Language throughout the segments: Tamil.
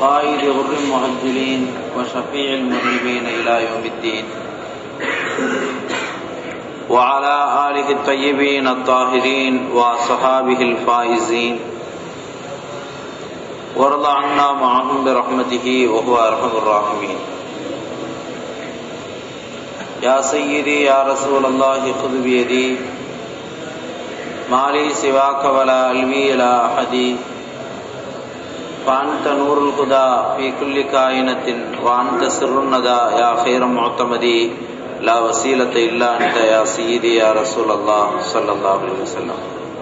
قائد غر المهجلين وشفيع المذنبين إلى يوم الدين وعلى آله الطيبين الطاهرين وصحابه الفائزين وارض عنا معهم برحمته وهو أرحم الراحمين يا سيدي يا رسول الله خذ بيدي ما لي سواك ولا ألوي إلى أحد فأنت نور الهدى في كل كائنة وأنت سر الندى يا خير معتمدي لا وسيلة إلا أنت يا سيدي يا رسول الله صلى الله عليه وسلم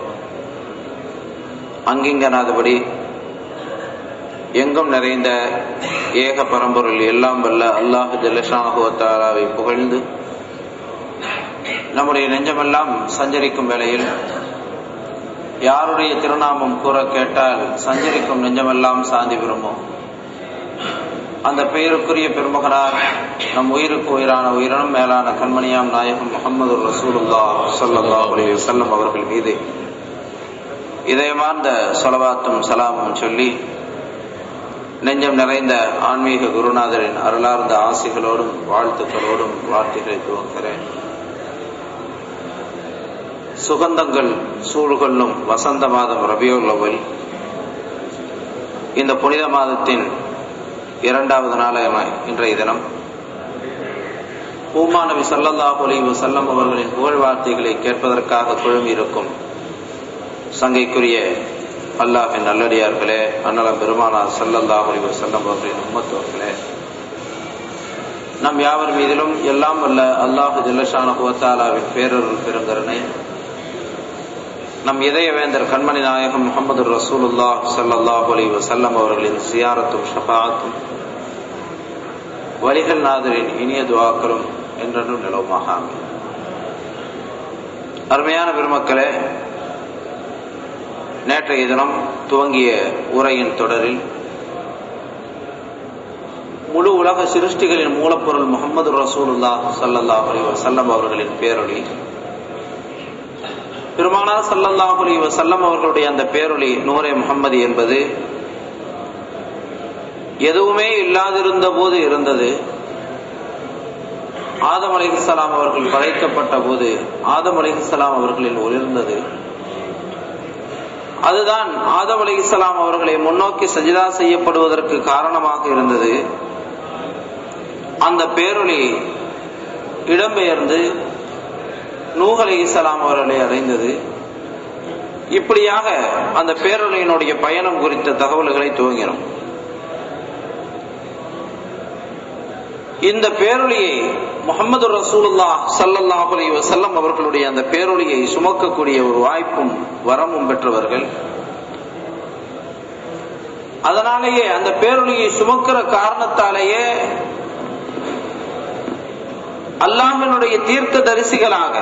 அங்கிங்கனாதபடி எங்கும் நிறைந்த ஏக பரம்பொருள் எல்லாம் வல்ல அல்லாஹு ஜல்லஷானுவத்தாலாவை புகழ்ந்து நம்முடைய நெஞ்சமெல்லாம் சஞ்சரிக்கும் வேளையில் யாருடைய திருநாமம் கூற கேட்டால் சஞ்சரிக்கும் நெஞ்சமெல்லாம் சாந்தி பெறுமோ அந்த பெயருக்குரிய பெருமகனார் நம் உயிருக்கு உயிரான உயிரினும் மேலான கண்மணியாம் நாயகம் முகமது ரசூலுல்லா சொல்லல்லா அலைஹி வஸல்லம் அவர்கள் மீது இதயமார்ந்த சொலவாத்தும் சலாமும் சொல்லி நெஞ்சம் நிறைந்த ஆன்மீக குருநாதரின் அருளார்ந்த ஆசைகளோடும் வாழ்த்துக்களோடும் வார்த்தைகளை துவக்கிறேன் சுகந்தங்கள் சூழ்கொள்ளும் வசந்த மாதம் ரபியுள்ளவல் இந்த புனித மாதத்தின் இரண்டாவது நாளான இன்றைய தினம் பூமா நபி சல்லல்லாஹு அலைஹி வஸல்லம் அவர்களின் புகழ் வார்த்தைகளை கேட்பதற்காக குழுமி இருக்கும் சங்கைக்குரிய அல்லாஹின் நல்லடியார்களே அன்னலம் பெருமானார் சல்லல்லாஹு அலைஹி வஸல்லம் அவர்களின் உம்மத்துவர்களே நம் யாவர் மீதிலும் எல்லாம் வல்ல அல்லாஹு ஜல்லஷான ஹுவத்தாலாவின் பேரருள் பெருங்கருணை நம் இதய வேந்தர் கண்மணி நாயகம் முகமது ரசூலுல்லா சல்லாஹூ அலி வசல்லம் அவர்களின் சியாரத்தும் ஷபாத்தும் வலிகள் நாதரின் இனிய துவாக்களும் என்றென்றும் நிலவுமாக அருமையான பெருமக்களே நேற்றைய தினம் துவங்கிய உரையின் தொடரில் முழு உலக சிருஷ்டிகளின் மூலப்பொருள் முகமது ரசூலுல்லா சல்லல்லாஹ் அலி வசல்லம் அவர்களின் பேரொழி பெருமானார் சல்லல்லாஹ் அலி வசல்லம் அவர்களுடைய அந்த பேரொளி நூரே முகம்மது என்பது எதுவுமே இல்லாதிருந்த போது இருந்தது ஆதம் அலிஹலாம் அவர்கள் படைக்கப்பட்ட போது ஆதம் அலிஹலாம் அவர்களில் ஒளிர்ந்தது அதுதான் ஆதம் அலிஹலாம் அவர்களை முன்னோக்கி சஜிதா செய்யப்படுவதற்கு காரணமாக இருந்தது அந்த பேரொளி இடம்பெயர்ந்து நூஹ் அலி இஸ்லாம் அவர்களை அடைந்தது இப்படியாக அந்த பேரொழியினுடைய பயணம் குறித்த தகவல்களை துவங்கினோம் இந்த பேரொழியை முகமது ரசூலுல்லா சல்லல்லாஹ் அலி வசல்லம் அவர்களுடைய அந்த பேரொழியை சுமக்கக்கூடிய ஒரு வாய்ப்பும் வரமும் பெற்றவர்கள் அதனாலேயே அந்த பேரொழியை சுமக்கிற காரணத்தாலேயே அல்லாஹினுடைய தீர்க்க தரிசிகளாக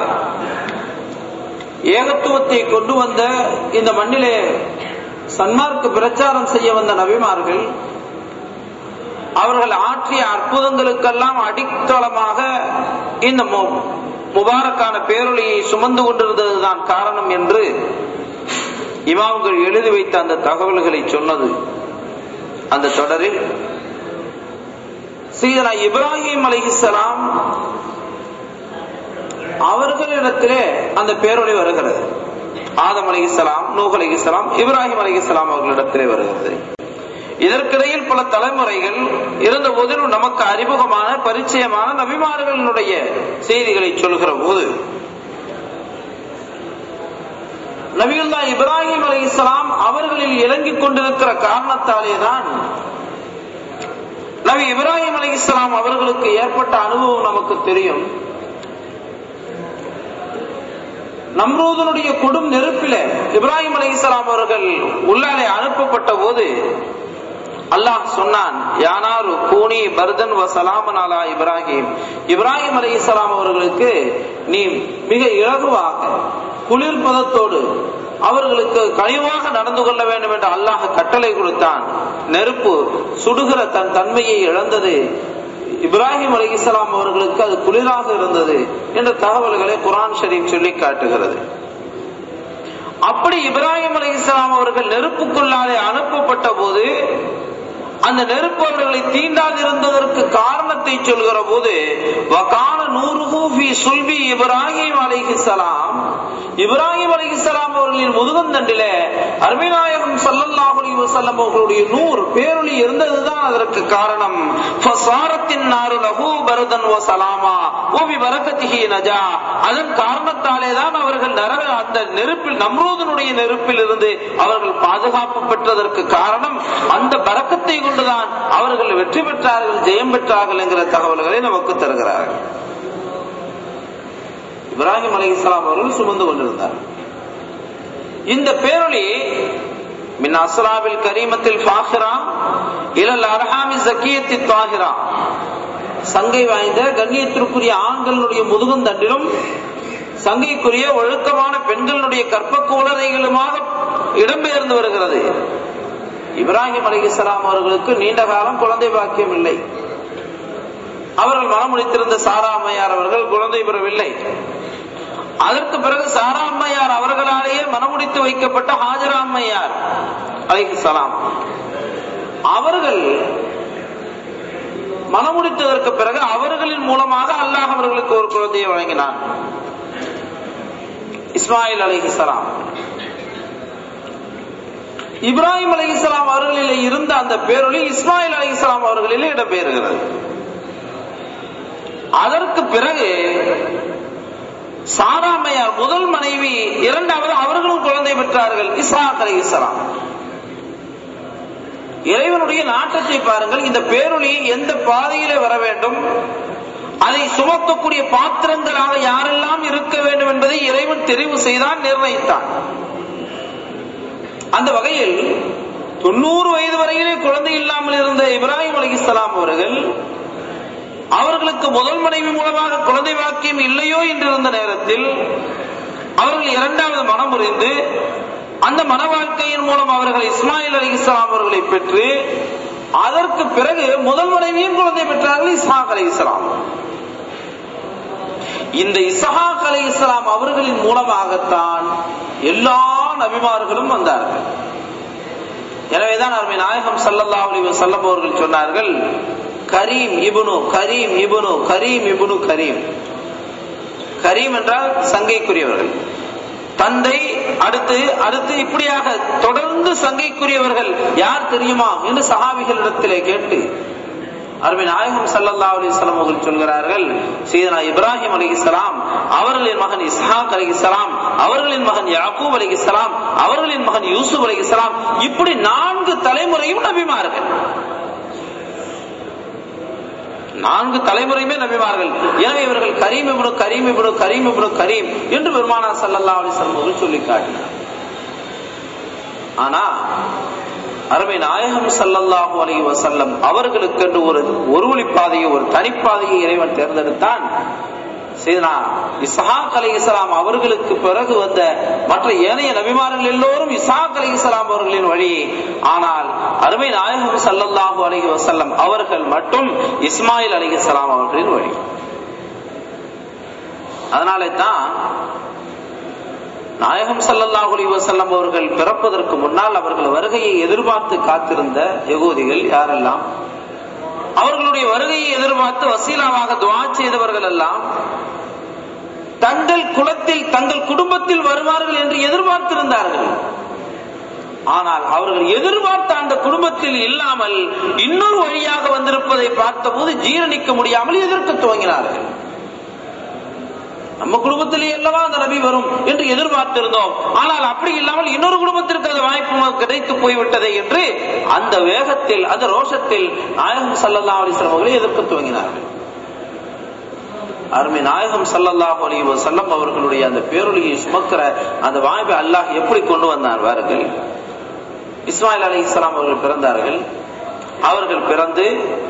ஏகத்துவத்தை கொண்டு வந்த இந்த மண்ணிலே சன்மார்க்கு பிரச்சாரம் செய்ய வந்த நபிமார்கள் அவர்கள் ஆற்றிய அற்புதங்களுக்கெல்லாம் அடித்தளமாக இந்த முபாரக்கான பேரொழியை சுமந்து கொண்டிருந்ததுதான் காரணம் என்று இமாம்கள் எழுதி வைத்த அந்த தகவல்களை சொன்னது அந்த தொடரில் சீதனா இப்ராஹிம் அலிஹிசலாம் அவர்களிடத்திலே அந்த பேரொழி வருகிறது ஆதம் அலிஹிசலாம் நூஹ் அலிஹிசலாம் இப்ராஹிம் அலிஹிசலாம் அவர்களிடத்திலே வருகிறது இதற்கிடையில் பல தலைமுறைகள் இருந்த போதிலும் நமக்கு அறிமுகமான பரிச்சயமான நபிமார்களினுடைய செய்திகளை சொல்கிற போது நபியுல்லா இப்ராஹிம் அலி இஸ்லாம் அவர்களில் இறங்கிக் கொண்டிருக்கிற காரணத்தாலே தான் நபி இப்ராஹிம் அலி இஸ்லாம் அவர்களுக்கு ஏற்பட்ட அனுபவம் நமக்கு தெரியும் நம்ரூதனுடைய கொடும் நெருப்பில இப்ராஹிம் அலி இஸ்லாம் அவர்கள் உள்ளாலே அனுப்பப்பட்ட போது அல்லாஹ் சொன்னான் யானாரு கூனி பர்தன் வசலாமன் அலா இப்ராஹிம் இப்ராஹிம் அலி இஸ்லாம் அவர்களுக்கு நீ மிக இலகுவாக குளிர் பதத்தோடு அவர்களுக்கு கனிவாக நடந்து கொள்ள வேண்டும் என்று அல்லாஹ் கட்டளை கொடுத்தான் நெருப்பு சுடுகிற தன் தன்மையை இழந்தது இப்ராஹிம் அலி இஸ்லாம் அவர்களுக்கு அது குளிராக இருந்தது என்ற தகவல்களை குரான் ஷரீப் சொல்லி காட்டுகிறது அப்படி இப்ராஹிம் அலி இஸ்லாம் அவர்கள் நெருப்புக்குள்ளாலே அனுப்பப்பட்ட போது அந்த நெருப்பு அவர்களை தீண்டாது இருந்ததற்கு காரணத்தை சொல்கிற போது வகான நூறுஹு ஃபி சுல்பி இப்ராஹிம் அலைஹிஸ்ஸலாம் இப்ராஹிம் அலைஹிஸ்ஸலாம் அவர்களின் முதுகந்தண்டிலே அருமைநாயகம் ஸல்லல்லாஹு அலைஹி வஸல்லம் அவர்களுடைய நூறு பேரொளி இருந்ததுதான் அதற்கு காரணம் ஃபசாரத்தின் நாரு லஹு பரதன் வ சலாமா ஓ பி பரக்கத்திஹி நஜா அதன் காரணத்தாலே தான் அவர்கள் நரக அந்த நெருப்பில் நம்ரூதனுடைய நெருப்பில் இருந்து அவர்கள் பாதுகாப்பு பெற்றதற்கு காரணம் அந்த பரக்கத்தை கொண்டுதான் அவர்கள் வெற்றி பெற்றார்கள் ஜெயம் பெற்றார்கள் என்கிற தகவல்களை நமக்கு தருகிறார்கள் இப்ராஹிம் அலி இஸ்லாம் அவர்கள் சுமந்து கொண்டிருந்தார் இந்த பேரொளி மின் அஸ்ராபில் கரீமத்தில் ஃபாஹிரா இலல் அரஹாமி ஜக்கியத்தி தாஹிரா சங்கை வாய்ந்த கண்ணியத்திற்குரிய ஆண்களுடைய முதுகுந்தண்டிலும் சங்கைக்குரிய ஒழுக்கமான பெண்களுடைய கற்ப குளரைகளுமாக இடம்பெயர்ந்து வருகிறது இப்ராஹிம் அலிகலாம் அவர்களுக்கு நீண்ட காலம் குழந்தை பாக்கியம் இல்லை அவர்கள் மனம் முடித்திருந்த சாரா அம்மையார் அவர்கள் குழந்தை பெறவில்லை அதற்கு பிறகு சாரா அம்மையார் அவர்களாலேயே மனமுடித்து வைக்கப்பட்ட ஹாஜரா அம்மையார் அலிஹலாம் அவர்கள் மனமுடித்ததற்கு பிறகு அவர்களின் மூலமாக அல்லாஹ் அவர்களுக்கு ஒரு குழந்தையை வழங்கினான் இஸ்மாயில் அலிஹலாம் இப்ராஹிம் அலிஹலாம் அவர்களிலே இருந்த அந்த பேரொளி இஸ்மாயில் அலிஹலாம் அவர்களிலே இடம்பெறுகிறது அதற்கு பிறகு சாராமையார் முதல் மனைவி இரண்டாவது அவர்களும் குழந்தை பெற்றார்கள் இஸ்ஹாக் அலி இஸ்லாம் இறைவனுடைய நாட்டத்தை பாருங்கள் இந்த பேரொளி எந்த பாதையிலே வர வேண்டும் அதை சுமக்கக்கூடிய பாத்திரங்களாக யாரெல்லாம் இருக்க வேண்டும் என்பதை இறைவன் தெரிவு செய்தான் நிர்ணயித்தான் அந்த வகையில் தொண்ணூறு வயது வரையிலே குழந்தை இல்லாமல் இருந்த இப்ராஹிம் அலி இஸ்லாம் அவர்கள் அவர்களுக்கு முதல் மனைவி மூலமாக குழந்தை வாக்கியம் இல்லையோ என்றிருந்த நேரத்தில் அவர்கள் இரண்டாவது மனம் புரிந்து அந்த மன வாழ்க்கையின் மூலம் அவர்கள் இஸ்மாயில் அலி இஸ்லாம் அவர்களை பெற்று அதற்கு பிறகு முதல் மனைவியும் குழந்தை பெற்றார்கள் இஸ்ஹாக் அலி இஸ்லாம் இந்த இஸ்ஹாக் அலி இஸ்லாம் அவர்களின் மூலமாகத்தான் எல்லா நபிமார்களும் வந்தார்கள் எனவேதான் அருமை நாயகம் சல்லல்லா அலி வசல்லம் அவர்கள் சொன்னார்கள் கரீம் இபுனு கரீம் இபுனு கரீம் இபுனு கரீம் கரீம் என்றால் சங்கைக்குரியவர்கள் தந்தை அடுத்து அடுத்து இப்படியாக தொடர்ந்து சங்கைக்குரியவர்கள் யார் தெரியுமா என்று சஹாபிகளிடத்திலே கேட்டு அருமை நாயகம் சல்லல்லா அலிஸ்லாம் அவர்கள் சொல்கிறார்கள் சீதனா இப்ராஹிம் அலி இஸ்லாம் அவர்களின் மகன் இஸ்ஹாக் அலி இஸ்லாம் அவர்களின் மகன் யாக்கூப் அலி இஸ்லாம் அவர்களின் மகன் யூசுப் அலி இஸ்லாம் இப்படி நான்கு தலைமுறையும் நபிமார்கள் நான்கு தலைமுறையுமே நபிமார்கள் எனவே இவர்கள் கரீம் இபுடு கரீம் இபுடு கரீம் இபுடு கரீம் என்று பெருமானா சல்லல்லா அலிஸ்லாம் அவர்கள் சொல்லி காட்டினார் ஆனா அருமை நாயகம் சல்லல்லாஹு அலி வசல்லம் அவர்களுக்கென்று ஒரு ஒரு வழி பாதையை ஒரு தனிப்பாதையை இறைவன் தேர்ந்தெடுத்தான் சீதனா இஸ்ஹாக் அலி இஸ்லாம் அவர்களுக்கு பிறகு வந்த மற்ற ஏனைய நபிமார்கள் எல்லோரும் இஸ்ஹாக் அலி இஸ்லாம் அவர்களின் வழி ஆனால் அருமை நாயகம் சல்லல்லாஹு அலி வசல்லம் அவர்கள் மட்டும் இஸ்மாயில் அலி இஸ்லாம் அவர்களின் வழி அதனாலே தான் நாயகம் சல்லல்லாஹு அலி வசல்லம் அவர்கள் பிறப்பதற்கு முன்னால் அவர்கள் வருகையை எதிர்பார்த்து காத்திருந்த யகூதிகள் யாரெல்லாம் அவர்களுடைய வருகையை எதிர்பார்த்து வசீலாவாக துவா செய்தவர்கள் எல்லாம் தங்கள் குலத்தில் தங்கள் குடும்பத்தில் வருவார்கள் என்று எதிர்பார்த்திருந்தார்கள் ஆனால் அவர்கள் எதிர்பார்த்த அந்த குடும்பத்தில் இல்லாமல் இன்னொரு வழியாக வந்திருப்பதை பார்த்தபோது ஜீரணிக்க முடியாமல் எதிர்க்க துவங்கினார்கள் நம்ம குடும்பத்திலே அல்லவா அந்த நபி வரும் என்று எதிர்பார்த்திருந்தோம் ஆனால் அப்படி இல்லாமல் இன்னொரு குடும்பத்திற்கு அது வாய்ப்பு கிடைத்து போய்விட்டதே என்று அந்த வேகத்தில் அந்த ரோஷத்தில் நாயகம் சல்லல்லா அலிஸ்லாம் அவர்களை எதிர்க்க துவங்கினார்கள் அருமை நாயகம் சல்லல்லாஹு அலி வசல்லம் அவர்களுடைய அந்த பேரொழியை சுமக்கிற அந்த வாய்ப்பை அல்லாஹ் எப்படி கொண்டு வந்தார் வாருங்கள் இஸ்மாயில் அலி இஸ்லாம் அவர்கள் பிறந்தார்கள் அவர்கள் பிறந்து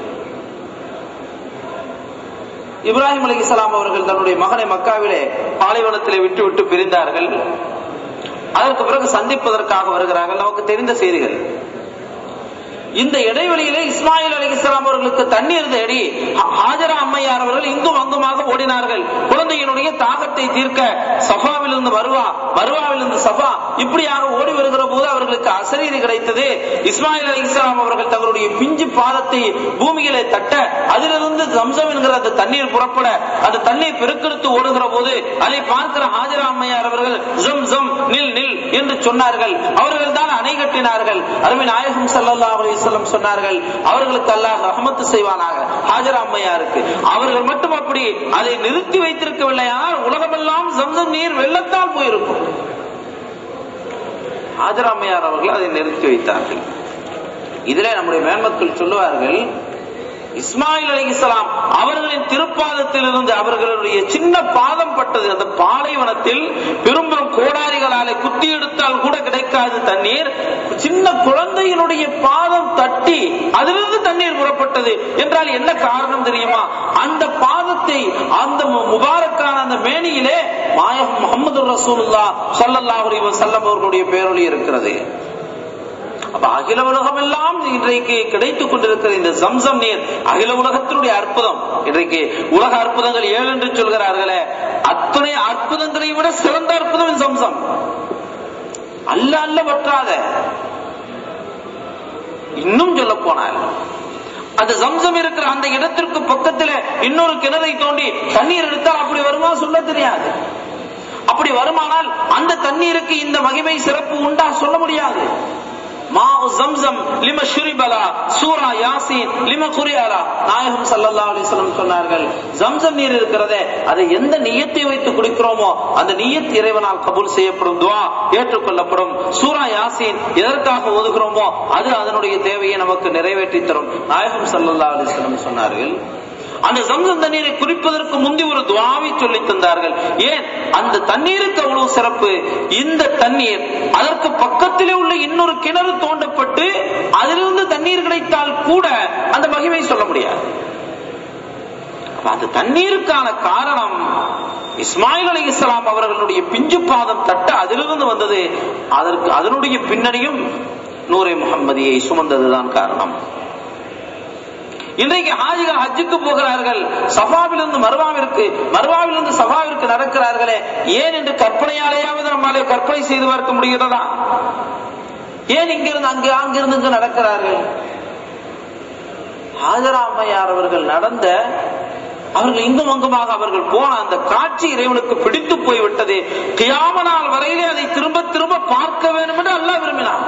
இப்ராஹிம் அலி இஸ்லாம் அவர்கள் தன்னுடைய மகனை மக்காவிலே பாலைவனத்திலே விட்டு விட்டு பிரிந்தார்கள் அதற்கு பிறகு சந்திப்பதற்காக வருகிறார்கள் நமக்கு தெரிந்த செய்திகள் இந்த இடைவெளியிலே இஸ்மாயில் அலி இஸ்லாம் அவர்களுக்கு தண்ணீர் தேடி ஹாஜரா அம்மையார் அவர்கள் இங்கும் அங்குமாக ஓடினார்கள் குழந்தையினுடைய தாகத்தை தீர்க்க சஃபாவில் இருந்து வருவா வருவாவில் இருந்து சஃபா இப்படியாக ஓடி வருகிற போது அவர்களுக்கு அசரீதி கிடைத்தது இஸ்மாயில் அலி இஸ்லாம் அவர்கள் தங்களுடைய பிஞ்சு பாதத்தை பூமியிலே தட்ட அதிலிருந்து சம்சம் என்கிற அந்த தண்ணீர் புறப்பட அந்த தண்ணீர் பெருக்கெடுத்து ஓடுகிற போது அதை பார்க்கிற ஹாஜரா அம்மையார் அவர்கள் ஜம் ஜம் நில் நில் என்று சொன்னார்கள் அவர்கள் தான் அணை கட்டினார்கள் அருமை நாயகம் சல்லல்லா அலிஸ்லம் சொன்னார்கள் அவர்களுக்கு அல்லாஹ் ரஹமத்து செய்வானாக ஹாஜரா அம்மையாருக்கு அவர்கள் மட்டும் அப்படி அதை நிறுத்தி வைத்திருக்கவில்லை ஆனால் உலகமெல்லாம் ஜம்சம் நீர் வெள்ளத்தால் போயிருக்கும் ஹாஜரா அம்மையார் அவர்கள் அதை நிறுத்தி வைத்தார்கள் இதிலே நம்முடைய மேன்மக்கள் சொல்லுவார்கள் இஸ்மாயில் அலி இஸ்லாம் அவர்களின் திருப்பாதத்தில் இருந்து அவர்களுடைய சின்ன பாதம் பட்டது அந்த பாலைவனத்தில் பெரும் பெரும் கோடாரிகளாலே குத்தி எடுத்தால் கூட கிடைக்காது தண்ணீர் சின்ன குழந்தையினுடைய பாதம் தட்டி அதிலிருந்து தண்ணீர் புறப்பட்டது என்றால் என்ன காரணம் தெரியுமா அந்த பாதத்தை அந்த முபாரக்கான அந்த மேனியிலே மாயம் முகமது ரசூலுல்லா சல்லல்லாஹு அலைஹி வஸல்லம் அவர்களுடைய பேரொளி இருக்கிறது அப்ப அகில உலகம் எல்லாம் இன்றைக்கு கிடைத்துக் கொண்டிருக்கிற இந்த சம்சம் நீர் அகில உலகத்தினுடைய அற்புதம் இன்றைக்கு உலக அற்புதங்கள் ஏழு என்று சொல்கிறார்களே அத்தனை அற்புதங்களை விட சிறந்த அற்புதம் இந்த சம்சம் அல்ல அல்ல வற்றாத இன்னும் சொல்ல போனால் அந்த சம்சம் இருக்கிற அந்த இடத்திற்கு பக்கத்துல இன்னொரு கிணறை தோண்டி தண்ணீர் எடுத்தால் அப்படி வருமா சொல்ல தெரியாது அப்படி வருமானால் அந்த தண்ணீருக்கு இந்த மகிமை சிறப்பு உண்டா சொல்ல முடியாது மாவு ஜம்சம் லிம ஷுரிபலா சூரா யாசீன் லிம குரியாரா நாயகம் சல்லல்லா அலிஸ்லம் சொன்னார்கள் ஜம்சம் நீர் இருக்கிறதே அதை எந்த நியத்தை வைத்து குடிக்கிறோமோ அந்த நியத் இறைவனால் கபூல் செய்யப்படும் துவா ஏற்றுக்கொள்ளப்படும் சூரா யாசீன் எதற்காக ஒதுகிறோமோ அது அதனுடைய தேவையை நமக்கு நிறைவேற்றி தரும் நாயகம் சல்லல்லா அலிஸ்லம் சொன்னார்கள் அந்த சம்சம் தண்ணீரை குறிப்பதற்கு முந்தி ஒரு துவாவை சொல்லி தந்தார்கள் ஏன் அந்த தண்ணீருக்கு அவ்வளவு சிறப்பு இந்த தண்ணீர் அதற்கு பக்கத்திலே உள்ள இன்னொரு கிணறு தோண்டப்பட்டு அதிலிருந்து தண்ணீர் கிடைத்தால் கூட அந்த மகிமை சொல்ல முடியாது அந்த தண்ணீருக்கான காரணம் இஸ்மாயில் அலி இஸ்லாம் அவர்களுடைய பிஞ்சு பாதம் தட்ட அதிலிருந்து வந்தது அதற்கு அதனுடைய பின்னணியும் நூரை முகம்மதியை சுமந்ததுதான் காரணம் இன்றைக்கு ஹாஜிகள் ஹஜ்ஜுக்கு போகிறார்கள் சஃபாவிலிருந்து மருவாவிற்கு மருவாவிலிருந்து சஃபாவிற்கு நடக்கிறார்களே ஏன் என்று கற்பனையாலேயாவது நம்மாலே கற்பனை செய்து பார்க்க முடிகிறதா ஏன் இங்கிருந்து அங்கு அங்கிருந்து இங்கு நடக்கிறார்கள் ஹாஜரா அம்மையார் அவர்கள் நடந்த அவர்கள் இங்கும் அங்குமாக அவர்கள் போன அந்த காட்சி இறைவனுக்கு பிடித்து போய்விட்டது கியாம நாள் வரையிலே அதை திரும்ப திரும்ப பார்க்க வேண்டும் என்று அல்லாஹ் விரும்பினார்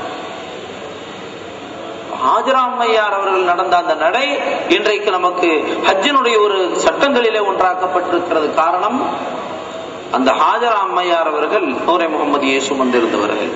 ஹாஜராமையார் அவர்கள் நடந்த அந்த நடை இன்றைக்கு நமக்கு ஹஜ்ஜினுடைய ஒரு சட்டங்களிலே ஒன்றாக்கப்பட்டிருக்கிறது காரணம் அந்த ஹாஜரா அம்மையார் அவர்கள் நூரை முகமதியை சுமந்திருந்தவர்கள்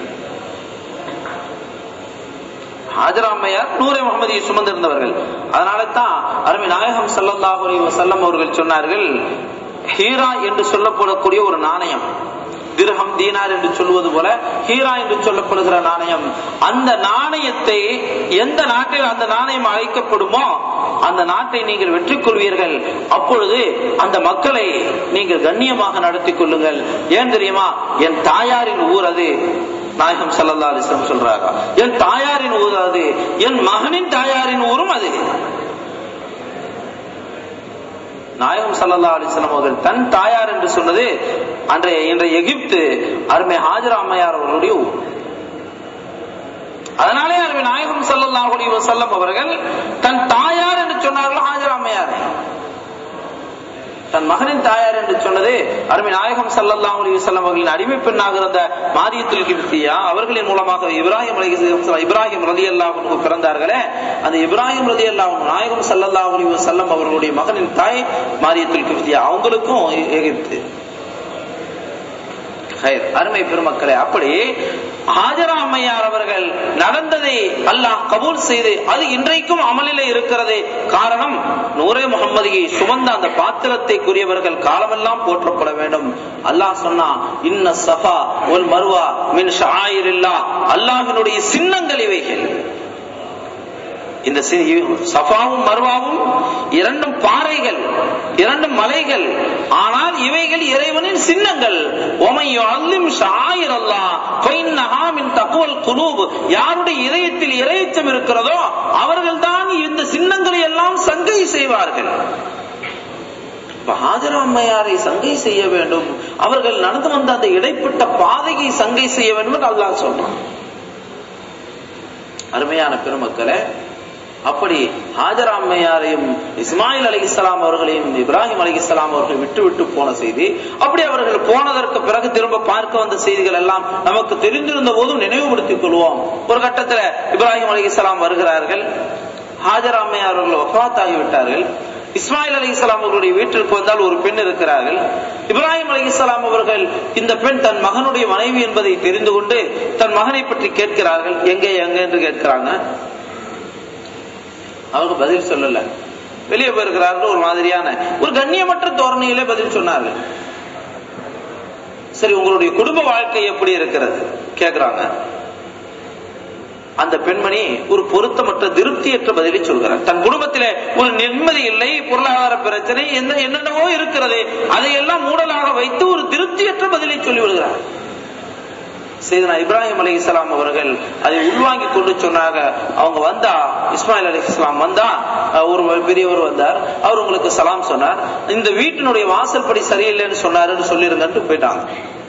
ஹாஜரா அம்மையார் நூரை முகமதியை சுமந்திருந்தவர்கள் அதனால தான் அருமை நாயகம் சல்லல்லாஹு அலைஹி வஸல்லம் அவர்கள் சொன்னார்கள் ஹீரா என்று சொல்லப்படக்கூடிய ஒரு நாணயம் திரகம் தீனார் என்று சொல்வது போல ஹீரா என்று சொல்லப்படுகிற நாணயம் அந்த நாணயத்தை எந்த நாட்டில் அந்த நாணயம் அழைக்கப்படுமோ அந்த நாட்டை நீங்கள் வெற்றி கொள்வீர்கள் அப்பொழுது அந்த மக்களை நீங்கள் கண்ணியமாக நடத்தி கொள்ளுங்கள் ஏன் தெரியுமா என் தாயாரின் ஊர் அது நாயகம் சல்லல்லா அலிஸ்லம் சொல்றாங்க என் தாயாரின் ஊர் அது என் மகனின் தாயாரின் ஊரும் அது நாயகம் சல்லா அலிஸ்லாம் அவர்கள் தன் தாயார் என்று சொன்னது அன்றைய இன்றைய எகிப்து அருமை ஹாஜரா அம்மையார் அவர்களுடைய ஊர் அதனாலே அருமை நாயகம் சல்லல்லாஹு அலைஹி வஸல்லம் அவர்கள் தன் தாயார் என்று சொன்னார்கள் ஹாஜரா அம்மையார் தன் மகனின் தாயார் என்று சொன்னது அருமை நாயகம் சல்லல்லாஹு அலைஹி வஸல்லம் அவர்களின் அடிமை பெண்ணாக இருந்த மாரியத்துல் கிப்தியா அவர்களின் மூலமாக இப்ராஹிம் அலைஹி இப்ராஹிம் ரலியல்லாஹு பிறந்தார்களே அந்த இப்ராஹிம் ரலியல்லாஹு நாயகம் சல்லல்லாஹு அலைஹி வஸல்லம் அவர்களுடைய மகனின் தாய் மாரியத்துல் கிப்தியா அவங்களுக்கும் எகிப்து அருமை பெருமக்களே அப்படி ஹாஜரா அம்மையார் அவர்கள் நடந்ததை அல்லாஹ் கபூல் செய்து அது இன்றைக்கும் அமலிலே இருக்கிறது காரணம் நூரே முகம்மதியை சுமந்த அந்த பாத்திரத்தைக்குரியவர்கள் காலமெல்லாம் போற்றப்பட வேண்டும் அல்லாஹ் சொன்னா இன்ன சஃபா ஒல் மருவா மின் ஷாயிரில்லா அல்லாஹினுடைய சின்னங்கள் இவைகள் இந்த சஃபாவும் மருவாவும் இரண்டும் பாறைகள் இரண்டும் மலைகள் ஆனால் இவைகள் இறைவனின் சின்னங்கள் யாருடைய இதயத்தில் இறையச்சம் இருக்கிறதோ அவர்கள் தான் இந்த சின்னங்களை எல்லாம் சங்கை செய்வார்கள் இப்ப ஹாஜரா அம்மையாரை சங்கை செய்ய வேண்டும் அவர்கள் நடந்து வந்த அந்த இடைப்பட்ட பாதையை சங்கை செய்ய வேண்டும் என்று அல்லாஹ் சொல்றான் அருமையான பெருமக்களே அப்படி ஹாஜரா அம்மையாரையும் இஸ்மாயில் அலி இஸ்லாம் அவர்களையும் இப்ராஹிம் அலி இஸ்லாம் அவர்கள் விட்டு விட்டு போன செய்தி அப்படி அவர்கள் போனதற்கு பிறகு திரும்ப பார்க்க வந்த செய்திகள் எல்லாம் நமக்கு தெரிந்திருந்த போதும் நினைவுபடுத்திக் கொள்வோம் ஒரு கட்டத்துல இப்ராஹிம் அலி இஸ்லாம் வருகிறார்கள் ஹாஜரா அம்மையார் அவர்கள் வஃபாத் ஆகிவிட்டார்கள் இஸ்மாயில் அலி இஸ்லாம் அவர்களுடைய வீட்டிற்கு வந்தால் ஒரு பெண் இருக்கிறார்கள் இப்ராஹிம் அலி இஸ்லாம் அவர்கள் இந்த பெண் தன் மகனுடைய மனைவி என்பதை தெரிந்து கொண்டு தன் மகனை பற்றி கேட்கிறார்கள் எங்கே எங்க என்று கேட்கிறாங்க அவங்க பதில் சொல்லல வெளியே போயிருக்கிறார்கள் ஒரு மாதிரியான ஒரு கண்ணியமற்ற தோரணையிலே பதில் சொன்னார்கள் சரி உங்களுடைய குடும்ப வாழ்க்கை எப்படி இருக்கிறது கேக்குறாங்க அந்த பெண்மணி ஒரு பொருத்தமற்ற திருப்தியற்ற பதிலை சொல்கிறார் தன் குடும்பத்திலே ஒரு நிம்மதி இல்லை பொருளாதார பிரச்சனை என்ன என்னென்னவோ இருக்கிறது அதையெல்லாம் மூடலாக வைத்து ஒரு திருப்தியற்ற பதிலை சொல்லிவிடுகிறார் செய்தனா இப்ராஹிம் அலி இஸ்லாம் அவர்கள் அதை உள்வாங்கி கொண்டு சொன்னாங்க அவங்க வந்தா இஸ்மாயில் அலி இஸ்லாம் வந்தா ஒரு பெரியவர் வந்தார் அவர் உங்களுக்கு சலாம் சொன்னார் இந்த வீட்டினுடைய வாசல் படி சரியில்லைன்னு சொன்னாருன்னு சொல்லிருங்கன்ட்டு போயிட்டாங்க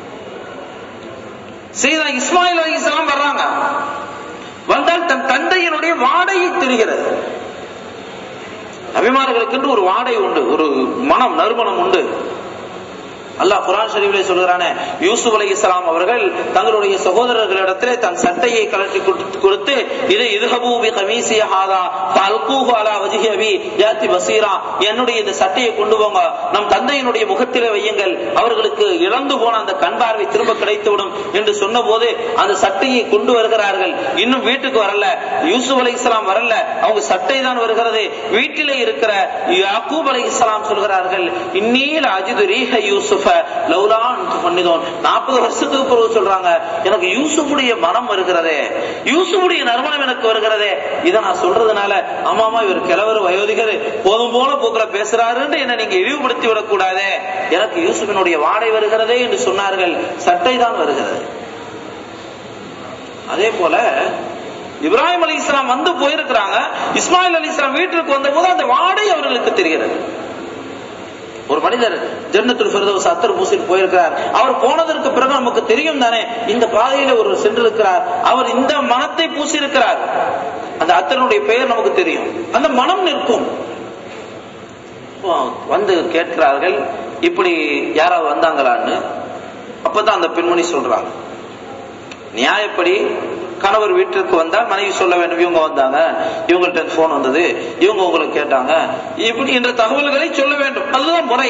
செய்தனா இஸ்மாயில் அலி இஸ்லாம் வர்றாங்க வந்தால் தன் தந்தையினுடைய வாடையை தெரிகிறது நபிமார்களுக்கு ஒரு வாடை உண்டு ஒரு மனம் நறுமணம் உண்டு அல்லாஹ் குரான் ஷரீஃபிலே சொல்கிறானே யூசுப் அலி இஸ்லாம் அவர்கள் தங்களுடைய சகோதரர்களிடத்திலே தன் சட்டையை கலட்டி கொடுத்து இது இதுஹபூபி கமீசி ஹாதா ஃபல்கூஹு அலா வஜ்ஹி அபி யாத்தி பசீரா என்னுடைய இந்த சட்டையை கொண்டு போங்க நம் தந்தையினுடைய முகத்திலே வையுங்கள் அவர்களுக்கு இழந்து போன அந்த கண் பார்வை திரும்ப கிடைத்துவிடும் என்று சொன்னபோது அந்த சட்டையை கொண்டு வருகிறார்கள் இன்னும் வீட்டுக்கு வரல யூசுப் அலி இஸ்லாம் வரல அவங்க சட்டை தான் வருகிறது வீட்டிலே இருக்கிற யாக்கூப் அலி இஸ்லாம் சொல்கிறார்கள் இன்னீல் அஜிது ரீஹ யூசுப் நாற்பது வருஷத்துக்கு பிறகு சொல்றாங்க எனக்கு யூசுஃபுடைய மனம் வருகிறதே யூசுஃபுடைய நறுமணம் எனக்கு வருகிறதே இதை நான் சொல்றதுனால ஆமாமா இவர் கிழவர் வயோதிகர் போதும் போல போக்குல பேசுறாருன்னு என்ன நீங்க இழிவுபடுத்தி விடக்கூடாதே எனக்கு யூசுஃபினுடைய வாடை வருகிறதே என்று சொன்னார்கள் சட்டை தான் வருகிறது அதே போல இப்ராஹிம் அலி இஸ்லாம் வந்து போயிருக்கிறாங்க இஸ்மாயில் அலி இஸ்லாம் வீட்டிற்கு வந்த போது அந்த வாடை அவர்களுக்கு தெரிகிறது ஒரு மனிதர் ஜன்னத்துல் ஃபிர்தௌஸ் அத்தர் பூசிட்டு போயிருக்கிறார் அவர் போனதற்கு பிறகு நமக்கு தெரியும் தானே இந்த பாதையில ஒரு சென்றிருக்கிறார் அவர் இந்த மனத்தை பூசி இருக்கிறார் அந்த அத்தனுடைய பெயர் நமக்கு தெரியும் அந்த மனம் நிற்கும் வந்து கேட்கிறார்கள் இப்படி யாராவது வந்தாங்களான்னு அப்பதான் அந்த பெண்மணி சொல்றாங்க நியாயப்படி கணவர் வீட்டிற்கு வந்தால் மனைவி சொல்ல வேண்டும் இவங்க வந்தாங்க இவங்கள்ட்ட போன் வந்தது இவங்க உங்களுக்கு கேட்டாங்க இப்படி என்ற தகவல்களை சொல்ல வேண்டும் அதுதான் முறை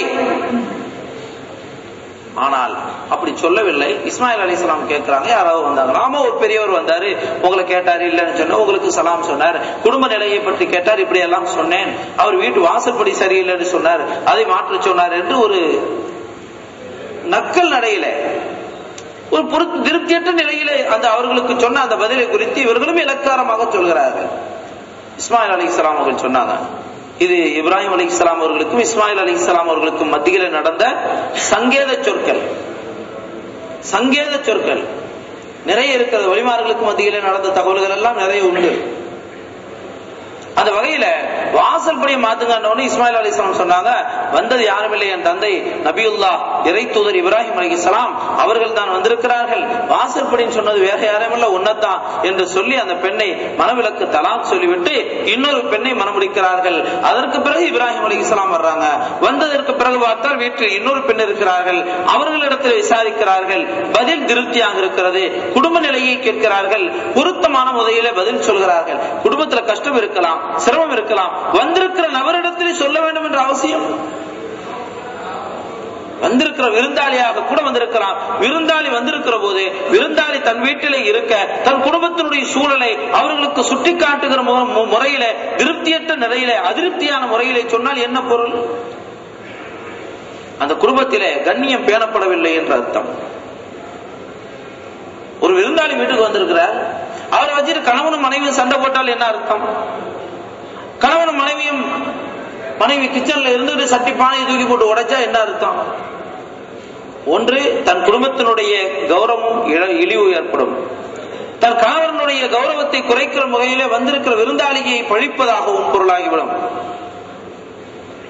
ஆனால் அப்படி சொல்லவில்லை இஸ்மாயில் அலி இஸ்லாம் கேட்கிறாங்க யாராவது வந்தாங்க ஆமா ஒரு பெரியவர் வந்தாரு உங்களை கேட்டாரு இல்லைன்னு சொன்ன உங்களுக்கு சலாம் சொன்னார் குடும்ப நிலையை பற்றி கேட்டார் இப்படி எல்லாம் சொன்னேன் அவர் வீட்டு வாசல்படி சரியில்லைன்னு சொன்னார் அதை மாற்ற சொன்னார் என்று ஒரு நக்கல் நடையில ஒரு பொருத்து திருப்தியற்ற நிலையிலே அந்த அவர்களுக்கு சொன்ன அந்த பதிலை குறித்து இவர்களும் இலக்காரமாக சொல்கிறார்கள் இஸ்மாயில் அலி இஸ்லாம் அவர்கள் சொன்னாங்க இது இப்ராஹிம் அலி இஸ்லாம் அவர்களுக்கும் இஸ்மாயில் அலி இஸ்லாம் அவர்களுக்கும் மத்தியில நடந்த சங்கேத சொற்கள் சங்கேத சொற்கள் நிறைய இருக்கிறது வழிமார்களுக்கு மத்தியில நடந்த தகவல்கள் எல்லாம் நிறைய உண்டு அந்த வகையில வாசல் படியை மாத்துங்கன்னு இஸ்மாயில் அலி இஸ்லாம் சொன்னாங்க வந்தது யாரும் இல்லை என் தந்தை நபியுல்லா இறை தூதர் இப்ராஹிம் அலி இஸ்லாம் அவர்கள் தான் வந்திருக்கிறார்கள் வாசல் படின்னு சொன்னது வேற யாரும் இல்ல உன்னதான் என்று சொல்லி அந்த பெண்ணை மனவிலக்கு தலாக் சொல்லிவிட்டு இன்னொரு பெண்ணை மனமுடிக்கிறார்கள் அதற்கு பிறகு இப்ராஹிம் அலி இஸ்லாம் வர்றாங்க வந்ததற்கு பிறகு பார்த்தால் வீட்டில் இன்னொரு பெண் இருக்கிறார்கள் அவர்களிடத்தில் விசாரிக்கிறார்கள் பதில் திருப்தியாக இருக்கிறது குடும்ப நிலையை கேட்கிறார்கள் பொருத்தமான முறையில பதில் சொல்கிறார்கள் குடும்பத்துல கஷ்டம் இருக்கலாம் சிரமம் இருக்கலாம் வந்திருக்கிற நபரிடத்தில் சொல்ல வேண்டும் என்ற அவசியம் வந்திருக்கிற விருந்தாளியாக கூட வந்திருக்கலாம் விருந்தாளி வந்திருக்கிற போது விருந்தாளி தன் வீட்டிலே இருக்க தன் குடும்பத்தினுடைய சூழலை அவர்களுக்கு சுட்டி காட்டுகிற முறையில திருப்தியற்ற நிலையில அதிருப்தியான முறையிலே சொன்னால் என்ன பொருள் அந்த குடும்பத்திலே கண்ணியம் பேணப்படவில்லை என்ற அர்த்தம் ஒரு விருந்தாளி வீட்டுக்கு வந்திருக்கிறார் அவரை வச்சுட்டு கணவனும் மனைவியும் சண்டை போட்டால் என்ன அர்த்தம் கணவனும் மனைவியும் மனைவி கிச்சன்ல இருந்துட்டு சட்டி பானையை தூக்கி போட்டு உடைச்சா என்ன அர்த்தம் ஒன்று தன் குடும்பத்தினுடைய கௌரவம் இழிவு ஏற்படும் தன் கணவனுடைய கௌரவத்தை குறைக்கிற முறையிலே வந்திருக்கிற விருந்தாளியை பழிப்பதாகவும் பொருளாகிவிடும்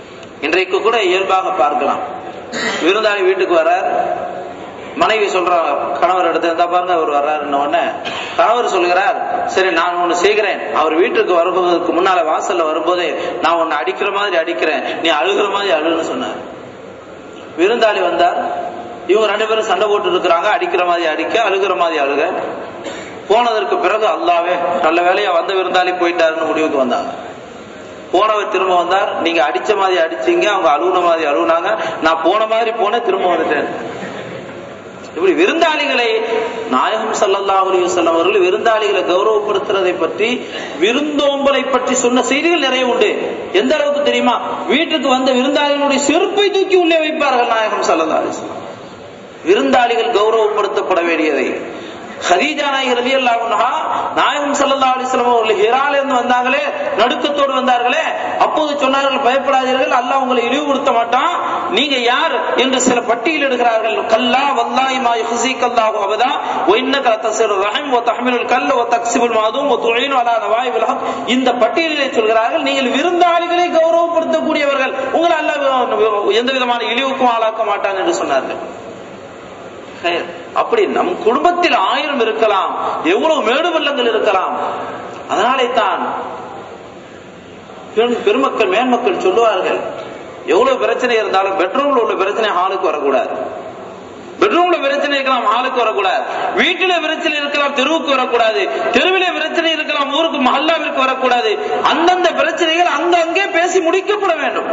இன்றைக்கு கூட இயல்பாக பார்க்கலாம் விருந்தாளி வீட்டுக்கு வர்றார் மனைவி சொல்ற கணவர் எடுத்து இருந்தா பாருங்க அவர் வர்றாருன்ன உடனே கணவர் சொல்கிறார் சரி நான் ஒண்ணு செய்கிறேன் அவர் வீட்டுக்கு வருவதற்கு முன்னால வாசல்ல வரும்போதே நான் உன்னை அடிக்கிற மாதிரி அடிக்கிறேன் நீ அழுகிற மாதிரி அழுன்னு சொன்னார் விருந்தாளி வந்தார் இவங்க ரெண்டு பேரும் சண்டை போட்டு இருக்கிறாங்க அடிக்கிற மாதிரி அடிக்க அழுகிற மாதிரி அழுக போனதற்கு பிறகு அல்லாவே நல்ல வேலையா வந்த விருந்தாளி போயிட்டாருன்னு முடிவுக்கு வந்தாங்க போனவர் திரும்ப வந்தார் நீங்க அடிச்ச மாதிரி அடிச்சீங்க அவங்க அழுகுன மாதிரி அழுகுனாங்க நான் போன மாதிரி போனேன் திரும்ப வந்துட்டேன் இப்படி விருந்தாளிகளை நாயகம் சல்லல்லா அலி வசல்லம் அவர்கள் விருந்தாளிகளை கௌரவப்படுத்துறதை பற்றி விருந்தோம்பலை பற்றி சொன்ன செய்திகள் நிறைய உண்டு எந்த அளவுக்கு தெரியுமா வீட்டுக்கு வந்த விருந்தாளிகளுடைய செருப்பை தூக்கி உள்ளே வைப்பார்கள் நாயகம் சல்லல்லா அலிஸ்லாம் விருந்தாளிகள் கௌரவப்படுத்தப்பட வேண்டியதை ஹதீஜா நாயகி ரலியல்லாஹு அன்ஹா நாயகம் ஸல்லல்லாஹு அலைஹி வஸல்லம் அவர்கள் ஹிரால இருந்து வந்தாங்களே நடுக்கத்தோடு வந்தார்களே அப்போது சொன்னார்கள் பயப்படாதீர்கள் அல்லாஹ் உங்களை இழிவுபடுத்த மாட்டான் நீங்க யார் என்று சில பட்டியல் எடுக்கிறார்கள் கல்லா வல்லாஹி மா யுஹ்ஸிக அல்லாஹு அபதா வ இன்னக லதஸிரு ரஹம் வ தஹ்மிலுல் கல்ல வ தக்ஸிபுல் மாதும் வ துஈனு அலா நவாயிபில் ஹக் இந்த பட்டியலிலே சொல்கிறார்கள் நீங்கள் விருந்தாளிகளை கௌரவப்படுத்தக்கூடியவர்கள் உங்களை அல்லாஹ் எந்த விதமான இழிவுக்கும் ஆளாக்க மாட்டான் என்று சொன்னார்கள் கயர். அப்படி நம் குடும்பத்தில் ஆயிரம் இருக்கலாம் எவ்வளவு மேடு பள்ளங்கள் இருக்கலாம் அதனாலே தான் பெரும் பெருமக்கள் மேன்மக்கள் சொல்லுவார்கள் எவ்வளவு பிரச்சனை இருந்தாலும் பெட்ரூம்ல உள்ள பிரச்சனை ஹாலுக்கு வரக்கூடாது பெட்ரூம்ல பிரச்சனை இருக்கலாம் ஹாலுக்கு வரக்கூடாது வீட்டில பிரச்சனை இருக்கலாம் தெருவுக்கு வரக்கூடாது தெருவில பிரச்சனை இருக்கலாம் ஊருக்கு மஹல்லாவிற்கு வரக்கூடாது அந்தந்த பிரச்சனைகள் அங்கங்கே பேசி முடிக்கப்பட வேண்டும்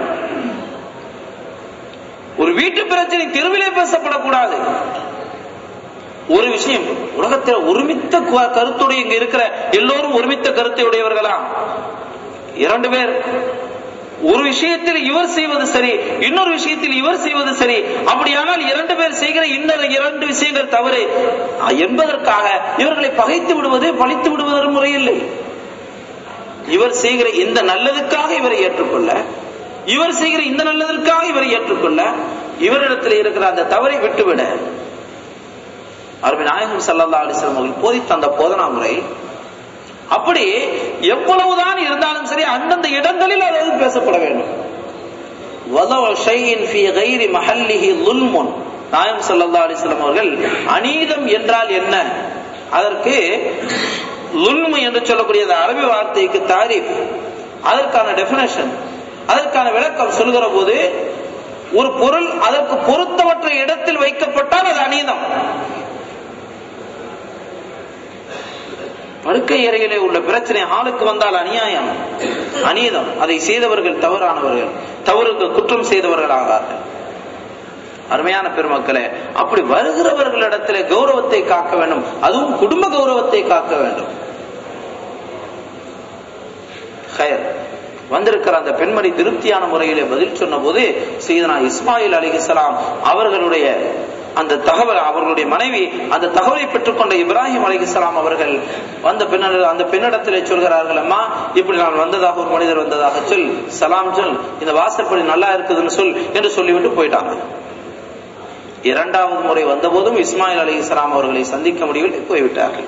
ஒரு வீட்டு பிரச்சனை தெருவிலே பேசப்படக்கூடாது ஒரு விஷயம் உலகத்தில் ஒருமித்த கு- கருத்துடைய இங்க இருக்கிற எல்லோரும் ஒருமித்த கருத்தை உடையவர்களா இரண்டு பேர் ஒரு விஷயத்தில் இவர் செய்வது சரி இன்னொரு விஷயத்தில் இவர் செய்வது சரி அப்படியானால் இரண்டு பேர் செய்கிற இன்னொரு இரண்டு விஷயங்கள் தவறு என்பதற்காக இவர்களை பகைத்து விடுவது பழித்து விடுவது முறையில்லை இவர் செய்கிற இந்த நல்லதுக்காக இவரை ஏற்றுக்கொள்ள இவர் செய்கிற இந்த நல்லதற்காக இவரை ஏற்றுக்கொள்ள இவரிடத்தில் இருக்கிற அந்த தவறை விட்டுவிட அருமை நாயகம் சல்லல்லா அலிஸ்லாம் அவர்கள் போதித்த அந்த போதனா முறை அப்படி எவ்வளவுதான் இருந்தாலும் சரி அந்தந்த இடங்களில் அது பேசப்பட வேண்டும் வலவ ஷைஇன் ஃபீ கைரி மஹல்லிஹி லுல்முன் நாயம் ஸல்லல்லாஹு அலைஹி வஸல்லம் அவர்கள் அநீதம் என்றால் என்ன அதற்கு லுல்மு என்று சொல்லக்கூடிய அந்த அரபி வார்த்தைக்கு தாரீஃப் அதற்கான டெபினேஷன் அதற்கான விளக்கம் சொல்கிற போது ஒரு பொருள் அதற்கு பொருத்தமற்ற இடத்தில் வைக்கப்பட்டால் அது அநீதம் படுக்கை அறையிலே உள்ள பிரச்சனை ஆளுக்கு வந்தால் அநியாயம் அநீதம் அதை செய்தவர்கள் தவறானவர்கள் தவறுக்கு குற்றம் செய்தவர்கள் ஆகார்கள் அருமையான பெருமக்களே அப்படி வருகிறவர்களிடத்திலே கௌரவத்தை காக்க வேண்டும் அதுவும் குடும்ப கௌரவத்தை காக்க வேண்டும் ஹயர் வந்திருக்கிற அந்த பெண்மணி திருப்தியான முறையிலே பதில் சொன்ன போது சீதனா இஸ்மாயில் அலிஹிஸ்லாம் அவர்களுடைய அந்த தகவல் அவர்களுடைய மனைவி அந்த தகவலை பெற்றுக்கொண்ட இப்ராஹிம் அலிஹிஸ்லாம் அவர்கள் வந்த பெண் அந்த பெண்ணிடத்திலே சொல்கிறார்கள் அம்மா இப்படி நான் வந்ததாக ஒரு மனிதர் வந்ததாக சொல் சலாம் சொல் இந்த வாசற்படி நல்லா இருக்குதுன்னு சொல் என்று சொல்லிவிட்டு போயிட்டாங்க இரண்டாவது முறை வந்தபோதும் இஸ்மாயில் அலி இஸ்லாம் அவர்களை சந்திக்க முடியவில்லை போய்விட்டார்கள்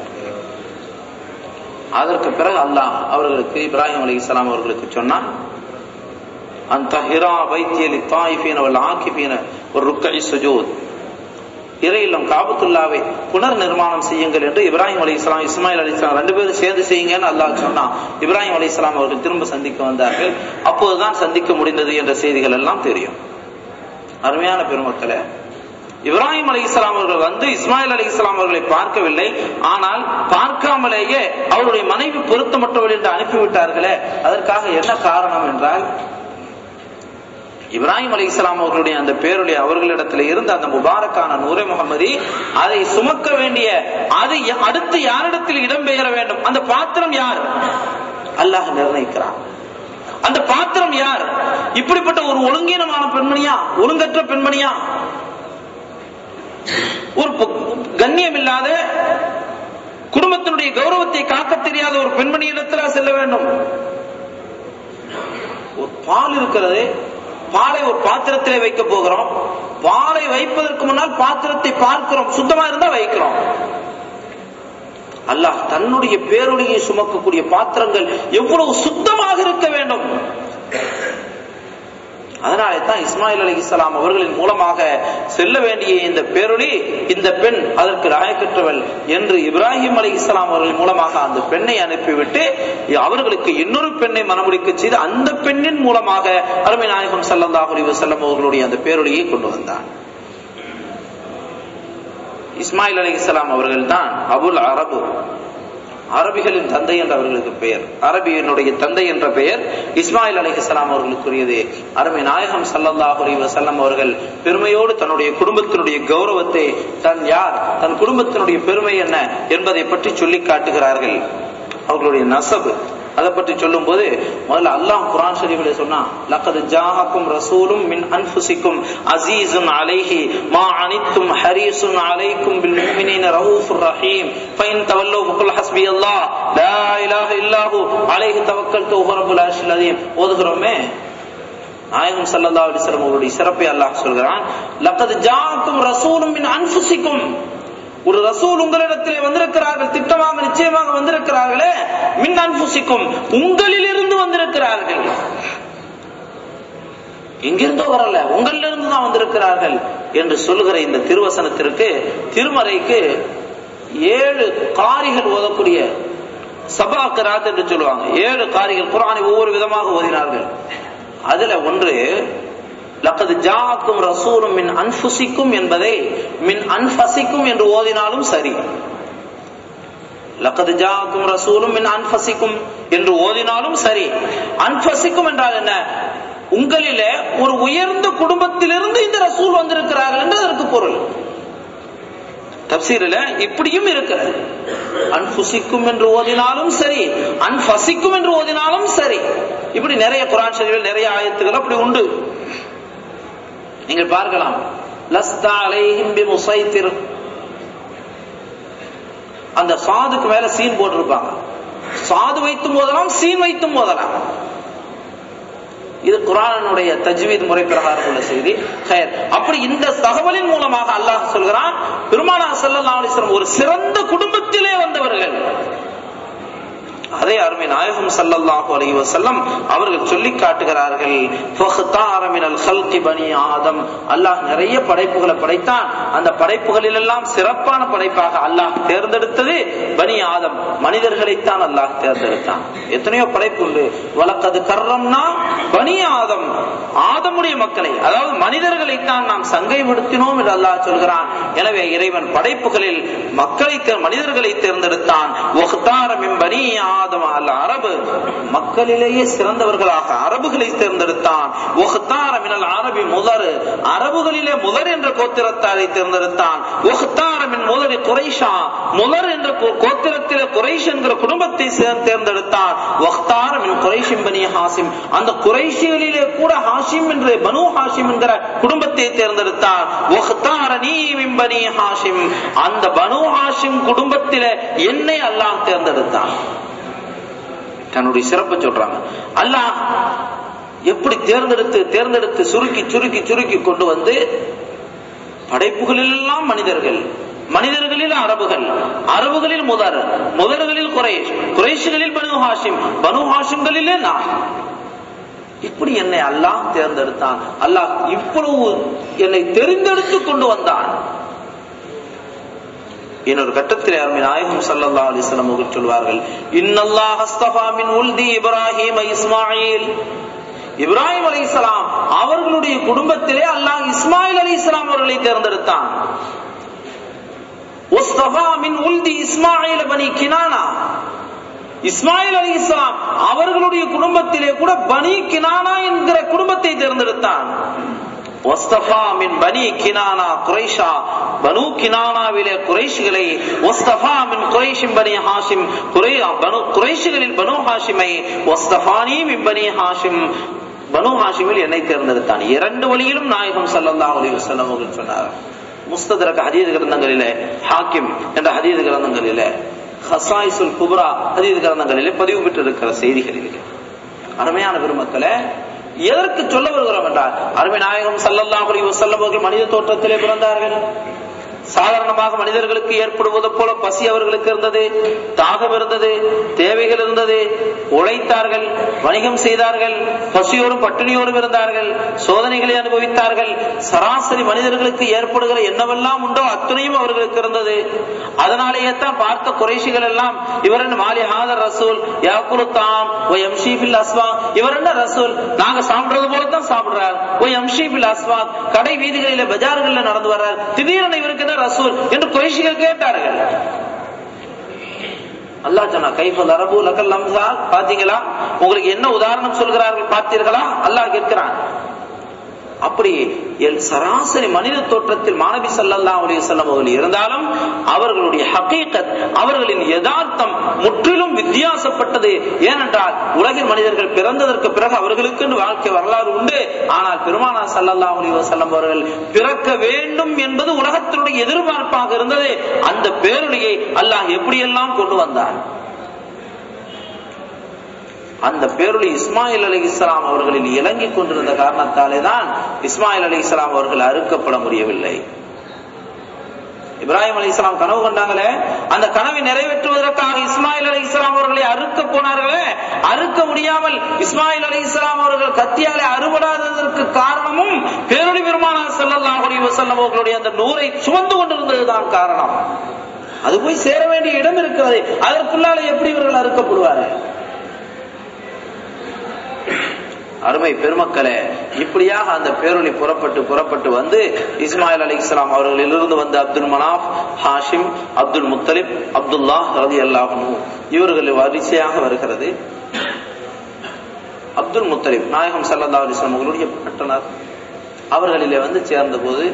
அதற்கு பிறகு அல்லாஹ் அவர்களுக்கு இப்ராஹிம் அலி இஸ்லாம் அவர்களுக்கு சொன்னான் அந்த ஹிரா வைத்தியலி தாயிஃபீன வல் ஆக்கிபீன ஒரு ருக்கை சுஜூத் இறை இல்லம் காபத்துல்லாவை புனர் நிர்மாணம் செய்யுங்கள் என்று இப்ராஹிம் அலி இஸ்லாம் இஸ்மாயில் அலி இஸ்லாம் ரெண்டு பேரும் சேர்ந்து செய்யுங்கன்னு அல்லாஹ் சொன்னான் இப்ராஹிம் அலி இஸ்லாம் அவர்கள் திரும்ப சந்திக்க வந்தார்கள் அப்போதுதான் சந்திக்க முடிந்தது என்ற செய்திகள் எல்லாம் தெரியும் அருமையான பெருமக்களே இப்ராஹிம் அலி இஸ்லாம் அவர்கள் வந்து இஸ்மாயில் அலி இஸ்லாம் அவர்களை பார்க்கவில்லை ஆனால் பார்க்காமலேயே அவருடைய மனைவி பொருத்தமற்றவள் என்று அனுப்பிவிட்டார்களே அதற்காக என்ன காரணம் என்றால் இப்ராஹிம் அலி இஸ்லாம் அவர்களுடைய அந்த பேருடைய அவர்களிடத்தில் இருந்த அந்த முபாரக்கான நூரை முகமதி அதை சுமக்க வேண்டிய அது அடுத்து யாரிடத்தில் இடம்பெயர வேண்டும் அந்த பாத்திரம் யார் அல்லாஹ் நிர்ணயிக்கிறான் அந்த பாத்திரம் யார் இப்படிப்பட்ட ஒரு ஒழுங்கீனமான பெண்மணியா ஒழுங்கற்ற பெண்மணியா ஒரு கண்ணியம் இல்லாத குடும்பத்தினுடைய கௌரவத்தை காக்க தெரியாத ஒரு பெண்மணி இடத்துல செல்ல வேண்டும் ஒரு பால் இருக்கிறது பாலை ஒரு பாத்திரத்திலே வைக்க போகிறோம் பாலை வைப்பதற்கு முன்னால் பாத்திரத்தை பார்க்கிறோம் சுத்தமா இருந்தா வைக்கிறோம் அல்லாஹ் தன்னுடைய பேருடைய சுமக்கக்கூடிய பாத்திரங்கள் எவ்வளவு சுத்தமாக இருக்க வேண்டும் அதனாலே தான் இஸ்மாயில் அலி இஸ்லாம் அவர்களின் மூலமாக செல்ல வேண்டிய இந்த பேரொளி இந்த பெண் அதற்கு லாயக்கற்றவள் என்று இப்ராஹிம் அலி இஸ்லாம் அவர்கள் மூலமாக அந்த பெண்ணை அனுப்பிவிட்டு அவர்களுக்கு இன்னொரு பெண்ணை மனமுடிக்க செய்து அந்த பெண்ணின் மூலமாக அருமை நாயகம் சல்லல்லாஹு அலைஹி வஸல்லம் அவர்களுடைய அந்த பேரொழியை கொண்டு வந்தார் இஸ்மாயில் அலி இஸ்லாம் அவர்கள் தான் அபுல் அரபு அரபிகளின் தந்தை என்ற அவர்களுக்கு பெயர் அரபியினுடைய தந்தை என்ற பெயர் இஸ்மாயில் அலி இஸ்லாம் அவர்களுக்குரியது அருமை நாயகம் சல்லல்லாஹு அலைஹி வஸல்லம் அவர்கள் பெருமையோடு தன்னுடைய குடும்பத்தினுடைய கௌரவத்தை தன் யார் தன் குடும்பத்தினுடைய பெருமை என்ன என்பதை பற்றி சொல்லி காட்டுகிறார்கள் அவர்களுடைய நசபு அதை பற்றி சொல்லும் போது முதல்ல அல்லாஹ் குரான் ஷரீஃபில் சொன்னா லக்கது ஜாஹக்கும் ரசூலும் மின் அன்ஃபுசிக்கும் அசீசுன் அலைஹி மா அனித்தும் ஹரீசுன் அலைக்கும் பில் முஃமினீன ரவுஃபுர் ரஹீம் ஃபைன் தவல்லோ ஃபகுல் ஹஸ்பி அல்லாஹ் லா இலாஹ இல்லாஹு அலைஹி தவக்கல்து வஹுவ ரப்புல் அர்ஷில் அதீம் ஓதுகிறோமே நாயகம் ஸல்லல்லாஹு அலைஹி வஸல்லம் அவருடைய சிறப்பை அல்லாஹ் சொல்கிறான் லக்கது ஜாஹக்கும் ரசூலும் மின் அன்ஃபுசிக்கும் ஒரு ரசூல் உங்களிடத்திலே வந்திருக்கிறார்கள் திட்டமாக நிச்சயமாக வந்திருக்கிறார்களே மின் அன்புசிக்கும் உங்களிலிருந்து வந்திருக்கிறார்கள் எங்கிருந்தோ வரல உங்களிலிருந்து தான் வந்திருக்கிறார்கள் என்று சொல்லுகிற இந்த திருவசனத்திற்கு திருமறைக்கு ஏழு காரிகள் ஓதக்கூடிய சபா கராத் என்று சொல்லுவாங்க ஏழு காரிகள் குரானை ஒவ்வொரு விதமாக ஓதினார்கள் அதுல ஒன்று லக்கது ஜாக்கும் ரசூலும் மின் அன்புசிக்கும் என்பதை மின் அன்பசிக்கும் என்று ஓதினாலும் சரி லக்கது ஜாக்கும் ரசூலும் மின் அன்பசிக்கும் என்று ஓதினாலும் சரி அன்பசிக்கும் என்றால் என்ன உங்களிலே ஒரு உயர்ந்த குடும்பத்திலிருந்து இந்த ரசூல் வந்திருக்கிறார்கள் என்று அதற்கு பொருள் தப்சீரில் இப்படியும் இருக்கிறது அன்புசிக்கும் என்று ஓதினாலும் சரி அன்பசிக்கும் என்று ஓதினாலும் சரி இப்படி நிறைய குரான் ஷரீஃபில் நிறைய ஆயத்துகள் அப்படி உண்டு நீங்கள் பார்க்கலாம் லஸ்தா அலைஹிம் பி முசைத்திர் அந்த சாதுக்கு மேல சீன் போட்டிருப்பாங்க சாது வைத்தும் போதலாம் சீன் வைத்தும் போதலாம் இது குரானுடைய தஜ்வீத் முறை பிரகாரம் உள்ள செய்தி அப்படி இந்த தகவலின் மூலமாக அல்லாஹ் சொல்கிறான் பெருமானா சல்லா அலிஸ்லம் ஒரு சிறந்த குடும்பத்திலே வந்தவர்கள் அதே அருமை நாயகம் சல்லல்லாஹு அலைஹி வஸல்லம் அவர்கள் சொல்லி காட்டுகிறார்கள் ஃபஹ்தார மினல் ஹல்கி பனி ஆதம் அல்லாஹ் நிறைய படைப்புகளை படைத்தான் அந்த படைப்புகளில் எல்லாம் சிறப்பான படைப்பாக அல்லாஹ் தேர்ந்தெடுத்தது பனி ஆதம் மனிதர்களைத்தான் அல்லாஹ் தேர்ந்தெடுத்தான் எத்தனையோ படைப்பு உண்டு வழக்கது கர்ரம்னா பனி ஆதம் ஆதமுடைய மக்களை அதாவது மனிதர்களைத்தான் நாம் சங்கைப்படுத்தினோம் என்று அல்லாஹ் சொல்கிறான் எனவே இறைவன் படைப்புகளில் மக்களை மனிதர்களை தேர்ந்தெடுத்தான் பனி ஆதம் அல்ல அரபு மக்களிலேயே சிறந்தவர்களாக அரபுகளை தேர்ந்தெடுத்தான் ஒஹ்தார மினல் அரபி முதர் அரபுகளிலே முதர் என்ற கோத்திரத்தாரை தேர்ந்தெடுத்தான் ஒஹ்தார மின் முதரி குறைஷா முதர் என்ற கோத்திரத்திலே குறைஷ் என்கிற குடும்பத்தை தேர்ந்தெடுத்தான் ஒஹ்தார மின் குறைஷிம் பனி ஹாசிம் அந்த குறைஷிகளிலே கூட ஹாஷிம் என்று பனு ஹாஷிம் என்கிற குடும்பத்தை தேர்ந்தெடுத்தான் ஒஹ்தார நீ பனி ஹாஷிம் அந்த பனு ஹாஷிம் குடும்பத்திலே என்னை அல்லாஹ் தேர்ந்தெடுத்தான் தன்னுடைய சிறப்பை சொல்றாங்க அல்லாஹ் எப்படி தேர்ந்தெடுத்து தேர்ந்தெடுத்து சுருக்கி சுருக்கி சுருக்கி கொண்டு வந்து படைப்புகளில் எல்லாம் மனிதர்கள் மனிதர்களில் அரபுகள் அரபுகளில் முதர் முதர்களில் குறைஷ் குறைஷுகளில் பனு ஹாஷிம் பனு ஹாஷிம்களிலே நான் இப்படி என்னை அல்லாஹ் தேர்ந்தெடுத்தான் அல்லாஹ் இவ்வளவு என்னை தெரிந்தெடுத்து கொண்டு வந்தான் இன்னொரு கட்டத்தில் அருமை நாயகம் சல்லல்லா அலிஸ்லாம் அவர்கள் சொல்வார்கள் இன்னல்லாஹ் அஸ்தஃபா மின் உல்தி இப்ராஹிம் இஸ்மாயில் இப்ராஹிம் அலி இஸ்லாம் அவர்களுடைய குடும்பத்திலே அல்லாஹ் இஸ்மாயில் அலி இஸ்லாம் அவர்களை தேர்ந்தெடுத்தான் மின் உல்தி இஸ்மாயில் பனி கினானா இஸ்மாயில் அலி இஸ்லாம் அவர்களுடைய குடும்பத்திலே கூட பனி கினானா என்கிற குடும்பத்தை தேர்ந்தெடுத்தான் ஒஸ்தபா மின் பனி கினானா குரைஷா பனு கினானாவிலே குறைஷிகளை ஒஸ்தபா மின் குறைஷிம் பனி ஹாஷிம் குறை பனு குறைஷிகளில் பனு ஹாஷிமை ஒஸ்தபானி மின் பனி ஹாஷிம் பனு ஹாஷிமில் என்னை தேர்ந்தெடுத்தான் இரண்டு வழியிலும் நாயகம் சல்லல்லா அலி வசல்லம் அவர்கள் சொன்னார் முஸ்ததரக ஹதீது கிரந்தங்களிலே ஹாக்கிம் என்ற ஹதீது கிரந்தங்களிலே ஹசாயிசுல் குப்ரா ஹதீது கிரந்தங்களிலே பதிவு பெற்றிருக்கிற செய்திகள் இருக்கு அருமையான பெருமக்களை எதற்கு சொல்ல வருகிறோம் என்றால் அருமை நாயகம் சல்லல்லாஹ் அலைஹி வஸல்லம் அவர்கள் மனித தோற்றத்திலே பிறந்தார்கள் சாதாரணமாக மனிதர்களுக்கு ஏற்படுவது போல பசி அவர்களுக்கு இருந்தது தாகம் இருந்தது தேவைகள் இருந்தது உழைத்தார்கள் வணிகம் செய்தார்கள் பசியோடும் பட்டினியோடும் இருந்தார்கள் சோதனைகளை அனுபவித்தார்கள் சராசரி மனிதர்களுக்கு ஏற்படுகிற என்னவெல்லாம் உண்டோ அத்தனையும் அவர்களுக்கு இருந்தது அதனாலேயே தான் பார்த்த குறைஷிகள் எல்லாம் இவர் என்ன மாலி ஹாதர் ரசூல் யாக்குலு தாம் ஓ எம்ஷீபில் அஸ்வா இவர் என்ன ரசூல் நாங்க சாப்பிடுறது போல தான் சாப்பிடுறார் ஓ எம்ஷீபில் அஸ்வா கடை வீதிகளில பஜார்களில் நடந்து வர்றார் திடீரென இவருக்கு என்ன ரசூல் என்று குறைஷிகள் கேட்டார்கள் அல்லாஹ் சொன்னா கைஃப லரபு லக்கல் அம்சால் பாத்தீங்களா உங்களுக்கு என்ன உதாரணம் சொல்கிறார்கள் பார்த்தீர்களா அல்லாஹ் கேட்கிறான் அப்படி என் சராசரி மனித தோற்றத்தில் மாணவி சல்லல்லா அலி வல்லம் அவர்கள் இருந்தாலும் அவர்களுடைய ஹகீகத் அவர்களின் யதார்த்தம் முற்றிலும் வித்தியாசப்பட்டது ஏனென்றால் உலகின் மனிதர்கள் பிறந்ததற்கு பிறகு அவர்களுக்கு வாழ்க்கை வரலாறு உண்டு ஆனால் பெருமானா சல்லல்லா அலி வசல்லம் அவர்கள் பிறக்க வேண்டும் என்பது உலகத்தினுடைய எதிர்பார்ப்பாக இருந்தது அந்த பேரொழியை அல்லாஹ் எப்படியெல்லாம் கொண்டு வந்தார் அந்த பேருளி இஸ்மாயில் அலி இஸ்லாம் அவர்களில் இறங்கிக் கொண்டிருந்த காரணத்தாலே தான் இஸ்மாயில் அலி இஸ்லாம் அவர்கள் அறுக்கப்பட முடியவில்லை இப்ராஹிம் அலி இஸ்லாம் கனவு கண்டாங்களே அந்த கனவை நிறைவேற்றுவதற்காக இஸ்மாயில் அலி இஸ்லாம் அவர்களை அறுக்க போனார்களே அறுக்க முடியாமல் இஸ்மாயில் அலி இஸ்லாம் அவர்கள் கத்தியாலே அறுபடாததற்கு காரணமும் பேரொழி பெருமானார் செல்லல்லாம் அலி வசல்லம் அவர்களுடைய அந்த நூரை சுமந்து கொண்டிருந்ததுதான் காரணம் அது போய் சேர வேண்டிய இடம் இருக்கிறது அதற்குள்ளால எப்படி இவர்கள் அறுக்கப்படுவார்கள் அருமை பெருமக்களே இப்படியாக அந்த பேரொழி புறப்பட்டு புறப்பட்டு வந்து இஸ்மாயில் அலி இஸ்லாம் அவர்களிலிருந்து வந்து அப்துல் மனாப் ஹாஷிம் அப்துல் முத்தலிப் அப்துல்லா ரதி அல்லாஹனு இவர்கள் வரிசையாக வருகிறது அப்துல் முத்தலிப் நாயகம் சல்லா அலிஸ்லாம் அவர்களுடைய பட்டனர் அவர்களிலே வந்து சேர்ந்த போது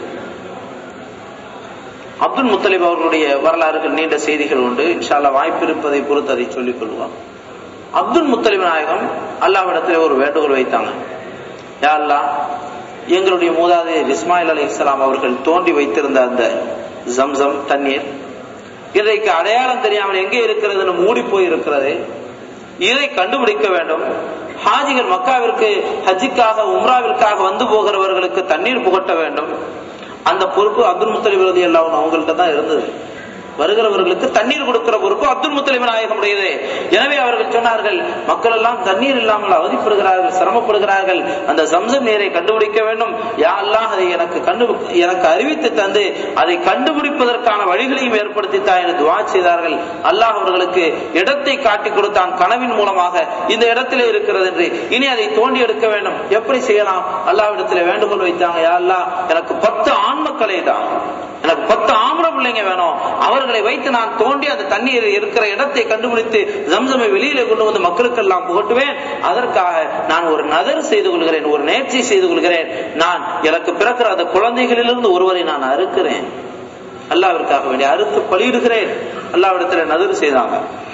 அப்துல் முத்தலிப் அவர்களுடைய வரலாறுகள் நீண்ட செய்திகள் உண்டு இன்ஷால்லா வாய்ப்பு இருப்பதை பொறுத்து அதை சொல்லிக் கொள்வார் அப்துல் முத்தலிப் நாயகம் அல்லாவிடத்தில் ஒரு வேண்டுகோள் வைத்தாங்க யா அல்லா எங்களுடைய மூதாதையர் இஸ்மாயில் அலி இஸ்லாம் அவர்கள் தோண்டி வைத்திருந்த அந்த ஜம்சம் தண்ணீர் இன்றைக்கு அடையாளம் தெரியாமல் எங்கே இருக்கிறதுன்னு மூடி போய் இருக்கிறது இதை கண்டுபிடிக்க வேண்டும் ஹாஜிகள் மக்காவிற்கு ஹஜ்ஜிக்காக உம்ராவிற்காக வந்து போகிறவர்களுக்கு தண்ணீர் புகட்ட வேண்டும் அந்த பொறுப்பு அப்துல் முத்தலிப் ரதி அல்லாவும் அவங்கள்ட்ட தான் இருந்தது வருகிறவர்களுக்கு தண்ணீர் கொடுக்கிற பொறுப்பு அப்துல் முத்தலிம் நாயகம் உடையது எனவே அவர்கள் சொன்னார்கள் மக்கள் எல்லாம் தண்ணீர் இல்லாமல் அவதிப்படுகிறார்கள் சிரமப்படுகிறார்கள் அந்த சம்சம் நீரை கண்டுபிடிக்க வேண்டும் யாரெல்லாம் அதை எனக்கு கண்டு எனக்கு அறிவித்து தந்து அதை கண்டுபிடிப்பதற்கான வழிகளையும் ஏற்படுத்தித்தா என துவா செய்தார்கள் அல்லாஹ் அவர்களுக்கு இடத்தை காட்டி கொடுத்தான் கனவின் மூலமாக இந்த இடத்திலே இருக்கிறது என்று இனி அதை தோண்டி எடுக்க வேண்டும் எப்படி செய்யலாம் அல்லாவிடத்தில் வேண்டுகோள் வைத்தாங்க யா அல்லாஹ் எனக்கு பத்து ஆண் மக்களை தான் எனக்கு பத்து ஆம்பளை பிள்ளைங்க வேணும் அவர்களை வைத்து நான் தோண்டி அந்த தண்ணீர் இருக்கிற இடத்தை கண்டுபிடித்து ஜம்சமை வெளியில கொண்டு வந்து மக்களுக்கெல்லாம் புகட்டுவேன் அதற்காக நான் ஒரு நதர் செய்து கொள்கிறேன் ஒரு நேர்ச்சி செய்து கொள்கிறேன் நான் எனக்கு பிறக்கிற அந்த குழந்தைகளிலிருந்து ஒருவரை நான் அறுக்கிறேன் அல்லாவிற்காக வேண்டிய அறுத்து பலியிடுகிறேன் அல்லாவிடத்துல நதர் செய்தாங்க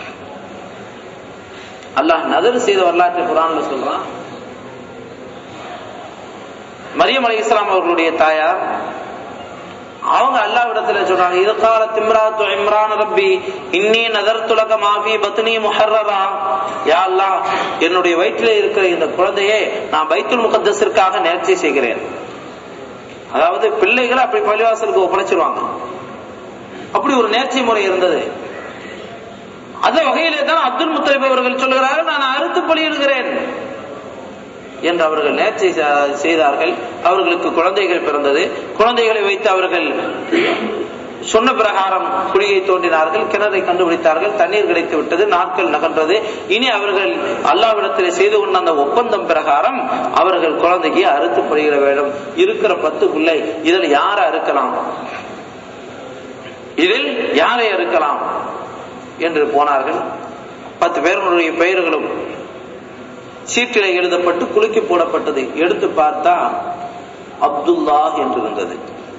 அல்லாஹ் நதர் செய்த வரலாற்றை குரான்ல சொல்றான் மரியம் அலி இஸ்லாம் அவர்களுடைய தாயார் அவங்க அல்லாவிடத்துல சொல்றாங்க இது கால திம்ராத்து இம்ரான் ரப்பி இன்னி நதர் துலக மாஃபி பத்னி முஹர்ரரா யா அல்லாஹ் என்னுடைய வயிற்றிலே இருக்கிற இந்த குழந்தையை நான் பைத்துல் முகத்தஸிற்காக நேர்ச்சி செய்கிறேன் அதாவது பிள்ளைகளை அப்படி பள்ளிவாசலுக்கு ஒப்படைச்சிருவாங்க அப்படி ஒரு நேர்ச்சி முறை இருந்தது அந்த வகையிலே தான் அப்துல் முத்தலிப் அவர்கள் சொல்கிறார்கள் நான் அறுத்து பலியிடுகிறேன் என்று அவர்கள் நேர்ச்சி செய்தார்கள் அவர்களுக்கு குழந்தைகள் பிறந்தது குழந்தைகளை வைத்து அவர்கள் சொன்ன பிரகாரம் குழியை தோண்டினார்கள் கிணறை கண்டுபிடித்தார்கள் தண்ணீர் கிடைத்து விட்டது நாட்கள் நகன்றது இனி அவர்கள் அல்லாவிடத்தில் செய்து கொண்ட அந்த ஒப்பந்தம் பிரகாரம் அவர்கள் குழந்தைக்கு அறுத்து படுகிற வேண்டும் இருக்கிற பத்து பிள்ளை இதில் யாரை அறுக்கலாம் இதில் யாரை அறுக்கலாம் என்று போனார்கள் பத்து பேர்களுடைய பெயர்களும் சீட்டில எழுதப்பட்டு குலுக்கி போடப்பட்டது எடுத்து பார்த்தா அப்துல்லா என்று இருந்தது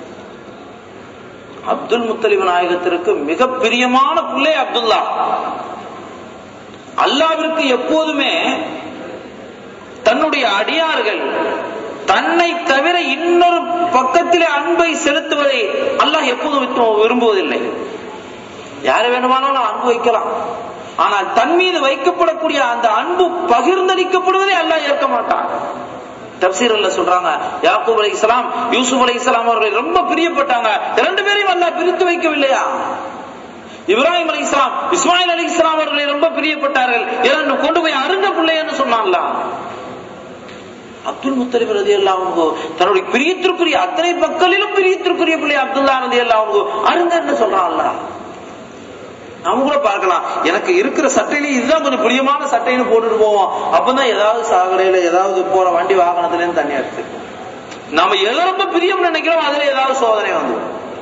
அப்துல் முத்தலிப் நாயகத்திற்கு மிக பிரியமான பிள்ளை அப்துல்லா அல்லாவிற்கு எப்போதுமே தன்னுடைய அடியார்கள் தன்னை தவிர இன்னொரு பக்கத்திலே அன்பை செலுத்துவதை அல்லாஹ் எப்போதும் விரும்புவதில்லை யாரை வேணுமானாலும் அன்பு வைக்கலாம் ஆனால் தன் மீது வைக்கப்படக்கூடிய அந்த அன்பு பகிர்ந்தளிக்கப்படுவதை அல்லாஹ் ஏற்க மாட்டான் தப்சீரல்ல சொல்றாங்க யாக்கூப் அலை இஸ்லாம் யூசுப் அலை இஸ்லாம் அவர்கள் ரொம்ப பிரியப்பட்டாங்க இரண்டு பேரையும் அல்ல பிரித்து வைக்கவில்லையா இப்ராஹிம் அலி இஸ்லாம் இஸ்மாயில் அலி இஸ்லாம் அவர்களை ரொம்ப பிரியப்பட்டார்கள் இரண்டு கொண்டு போய் அருங்க பிள்ளைன்னு சொன்னாங்களா அப்துல் முத்தலிப் ரதி அல்லாஹு தன்னுடைய பிரியத்திற்குரிய அத்தனை மக்களிலும் பிரியத்திற்குரிய பிள்ளை அப்துல்லா ரதி அல்லாஹு அருங்கன்னு சொல்றான்ல நாம கூட பார்க்கலாம் எனக்கு இருக்கிற சட்டையில இதுதான் கொஞ்சம் பிரியமான சட்டைன்னு போட்டுட்டு போவோம் அப்பதான் ஏதாவது சாகரையில ஏதாவது போற வண்டி வாகனத்துல இருந்து தண்ணி எடுத்து நாம எதை ரொம்ப பிரியம் நினைக்கிறோம் அதுல ஏதாவது சோதனை வந்து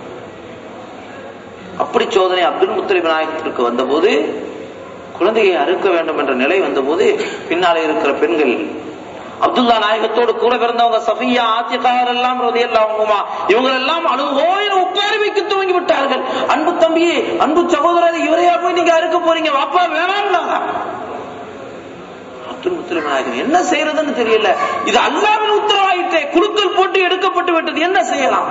அப்படி சோதனை அப்துல் முத்தலிப் நாயகத்திற்கு வந்தபோது குழந்தையை அறுக்க வேண்டும் என்ற நிலை வந்தபோது பின்னாலே இருக்கிற பெண்கள் அப்துல்லா நாயகத்தோடு கூட பிறந்தவங்க சஃபியா ஆத்திகார் எல்லாம் ரதியல்லாஹுமா இவங்க எல்லாம் அழுவோயின உட்காரி வைக்க துவங்கி விட்டார்கள் அன்பு தம்பி அன்பு சகோதரர் இவரையா போய் நீங்க அறுக்க போறீங்க வாப்பா வேணாம்னாங்க அப்துல் முத்தலிம் நாயகம் என்ன செய்யறதுன்னு தெரியல இது அல்லாவின் உத்தரவாயிட்டே குழுக்கள் போட்டு எடுக்கப்பட்டு விட்டது என்ன செய்யலாம்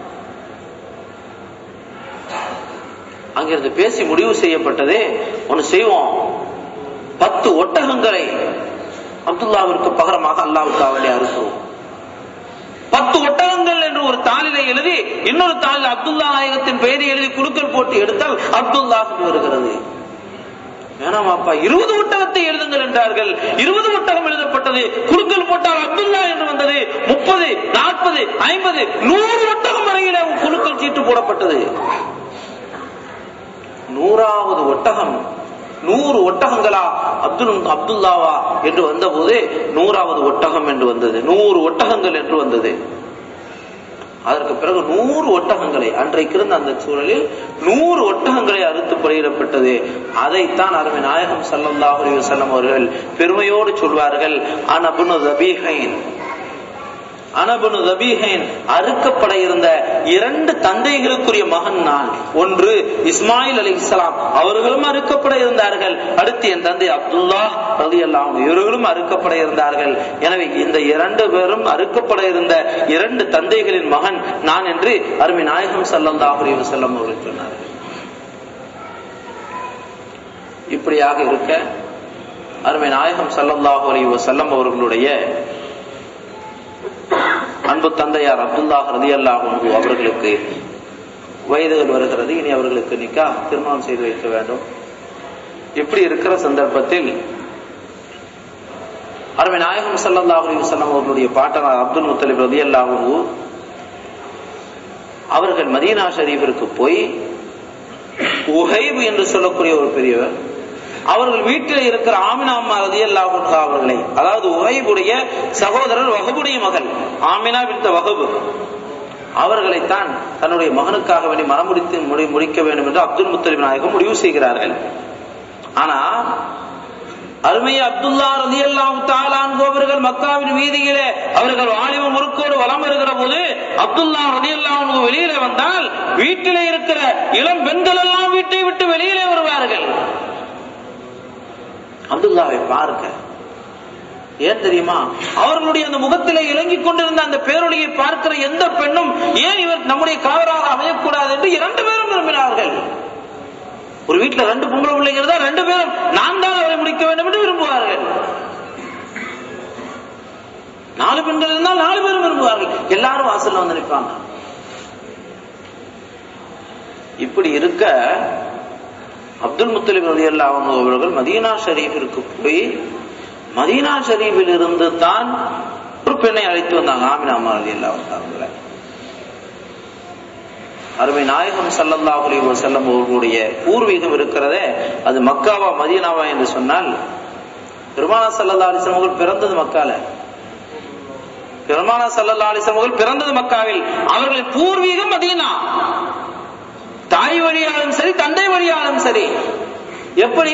அங்கிருந்து பேசி முடிவு செய்யப்பட்டதே ஒன்னு செய்வோம் பத்து ஒட்டகங்களை அப்துல்லாவிற்கு பகரமாக அல்லாவுக்காவலே அறுக்கிறோம் பத்து ஒட்டகங்கள் என்று ஒரு தாளிலே எழுதி இன்னொரு தாளில் அப்துல்லா நாயகத்தின் பெயரை எழுதி குழுக்கள் போட்டு எடுத்தால் அப்துல்லா வருகிறது வேணாமாப்பா இருபது ஒட்டகத்தை எழுதுங்கள் என்றார்கள் இருபது ஒட்டகம் எழுதப்பட்டது குழுக்கள் போட்டால் அப்துல்லா என்று வந்தது முப்பது நாற்பது ஐம்பது நூறு ஒட்டகம் வரையில குழுக்கள் சீட்டு போடப்பட்டது நூறாவது ஒட்டகம் நூறு ஒட்டகங்களா அப்துல் அப்துல்லாவா என்று வந்தபோது நூறாவது ஒட்டகம் என்று வந்தது நூறு ஒட்டகங்கள் என்று வந்தது அதற்கு பிறகு நூறு ஒட்டகங்களை அன்றைக்கு இருந்த அந்த சூழலில் நூறு ஒட்டகங்களை அறுத்து பலியிடப்பட்டது அதைத்தான் அருமை நாயகம் சல்லல்லாஹு அலைஹி வஸல்லம் அவர்கள் பெருமையோடு சொல்வார்கள் அனபுனு தபீஹைன் அனபனு ரபீஹைன் அறுக்கப்பட இருந்த இரண்டு தந்தைகளுக்குரிய மகன் நான் ஒன்று இஸ்மாயில் அலி இஸ்லாம் அவர்களும் அறுக்கப்பட இருந்தார்கள் அடுத்து என் தந்தை அப்துல்லா ரதி அல்லாம் இவர்களும் அறுக்கப்பட இருந்தார்கள் எனவே இந்த இரண்டு பேரும் அறுக்கப்பட இருந்த இரண்டு தந்தைகளின் மகன் நான் என்று அருமை நாயகம் சல்லல்லாஹு அலைஹி வஸல்லம் அவர்கள் சொன்னார்கள் இப்படியாக இருக்க அருமை நாயகம் சல்லல்லாஹு அலைஹி வஸல்லம் அவர்களுடைய அன்பு தந்தையார் அப்துல்லாஹ் ரதி அல்லாஹு அவர்களுக்கு வயதுகள் வருகிறது இனி அவர்களுக்கு நிக்கா திருமணம் செய்து வைக்க வேண்டும் இப்படி இருக்கிற சந்தர்ப்பத்தில் அருமை நாயகம் சல்லல்லாஹு அலைஹி வஸல்லம் அவர்களுடைய பாட்டனார் அப்துல் முத்தலிப் ரதி அல்லாஹு அவர்கள் மதீனா ஷரீஃபிற்கு போய் உஹைப் என்று சொல்லக்கூடிய ஒரு பெரியவர் அவர்கள் வீட்டில் இருக்கிற ஆமினா அம்மா ரதி அல்லாஹா அவர்களை அதாவது உஹைபுடைய சகோதரர் வகபுடைய மகள் ஆமினா வித்த வகபு அவர்களைத்தான் தன்னுடைய மகனுக்காக வேண்டி மனமுடித்து முடி முடிக்க வேண்டும் என்று அப்துல் முத்தலிப் நாயகம் முடிவு செய்கிறார்கள் ஆனா அருமைய அப்துல்லா ரதி அல்லாஹு தாலான் அவர்கள் மக்காவின் வீதியிலே அவர்கள் வாலிப முறுக்கோடு வலம் வருகிற போது அப்துல்லா ரதி அல்லாஹு வெளியில வந்தால் வீட்டிலே இருக்கிற இளம் பெண்கள் எல்லாம் வீட்டை விட்டு வெளியிலே வருவார்கள் அப்துல்லாவை பார்க்க ஏன் தெரியுமா அவர்களுடைய அந்த முகத்திலே இறங்கிக் கொண்டிருந்த அந்த பேரொழியை பார்க்கிற எந்த பெண்ணும் ஏன் இவர் நம்முடைய காவலாக அமையக்கூடாது என்று இரண்டு பேரும் விரும்பினார்கள் ஒரு வீட்டுல ரெண்டு பொம்பளை பிள்ளைங்க இருந்தா ரெண்டு பேரும் நான் தான் அவரை முடிக்க வேண்டும் என்று விரும்புவார்கள் நாலு பெண்கள் இருந்தால் நாலு பேரும் விரும்புவார்கள் எல்லாரும் வாசல்ல வந்து நிற்பாங்க இப்படி இருக்க அப்துல் முத்தலிப் ரதி அல்லாஹ் அவர்கள் மதீனா ஷரீஃபிற்கு போய் மதீனா ஷரீஃபில் இருந்து தான் ஒரு பெண்ணை அழைத்து வந்தாங்க ஆமினா அம்மா ரதி அல்லாஹ் அருமை நாயகம் சல்லல்லாஹு அலைஹி வஸல்லம் அவர்களுடைய பூர்வீகம் இருக்கிறதே அது மக்காவா மதீனாவா என்று சொன்னால் பெருமானா சல்லல்லா அலிஸ்லாம் அவர்கள் பிறந்தது மக்கால பெருமானா சல்லல்லா அலிஸ்லாம் அவர்கள் பிறந்தது மக்காவில் அவர்களின் பூர்வீகம் மதீனா தாய் வழியாலும் சரி தந்தை வழியாலும் சரி எப்படி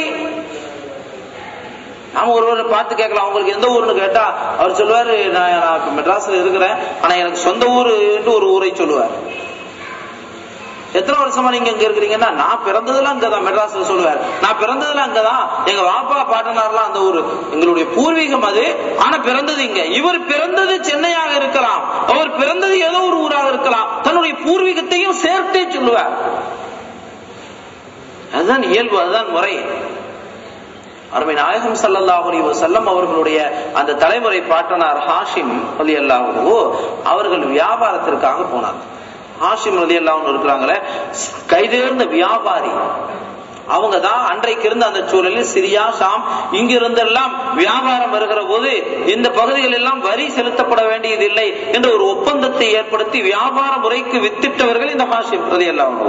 நாம ஒருவர் பார்த்து கேட்கலாம் உங்களுக்கு எந்த ஊர்னு கேட்டா அவர் சொல்லுவாரு நான் நான் இப்ப மெட்ராஸ்ல இருக்கிறேன் ஆனா எனக்கு சொந்த ஊர் ஒரு ஊரை சொல்லுவார் எத்தனை வருஷமா நீங்க இங்க இருக்கிறீங்கன்னா நான் பிறந்ததுலாம் அங்கதான் மெட்ராஸ்ல சொல்லுவார் நான் பிறந்ததுலாம் அங்கதான் எங்க வாப்பா பாட்டனார்லாம் அந்த ஊரு எங்களுடைய பூர்வீகம் அது ஆனா பிறந்தது இங்க இவர் பிறந்தது சென்னையாக இருக்கலாம் அவர் பிறந்தது ஏதோ ஒரு ஊராக இருக்கலாம் தன்னுடைய பூர்வீகத்தையும் சேர்த்தே சொல்லுவார் அதுதான் இயல்பு அதுதான் முறை அருமை நாயகம் ஸல்லல்லாஹு அலைஹி வஸல்லம் அவர்களுடைய அந்த தலைமுறை பாட்டனார் ஹாஷிம் ரலியல்லாஹு அவர்கள் வியாபாரத்திற்காக போனார் ஹாஷிம் ரலியல்லாஹு இருக்கிறாங்களே கைதேர்ந்த வியாபாரி அவங்க தான் அன்றைக்கு இருந்த அந்த சூழலில் சிரியா ஷாம் இங்கிருந்தெல்லாம் வியாபாரம் வருகிற போது இந்த பகுதிகள் எல்லாம் வரி செலுத்தப்பட வேண்டியதில்லை என்ற ஒரு ஒப்பந்தத்தை ஏற்படுத்தி வியாபார முறைக்கு வித்திட்டவர்கள் இந்த ஹாஷிம் ரலியல்லாஹு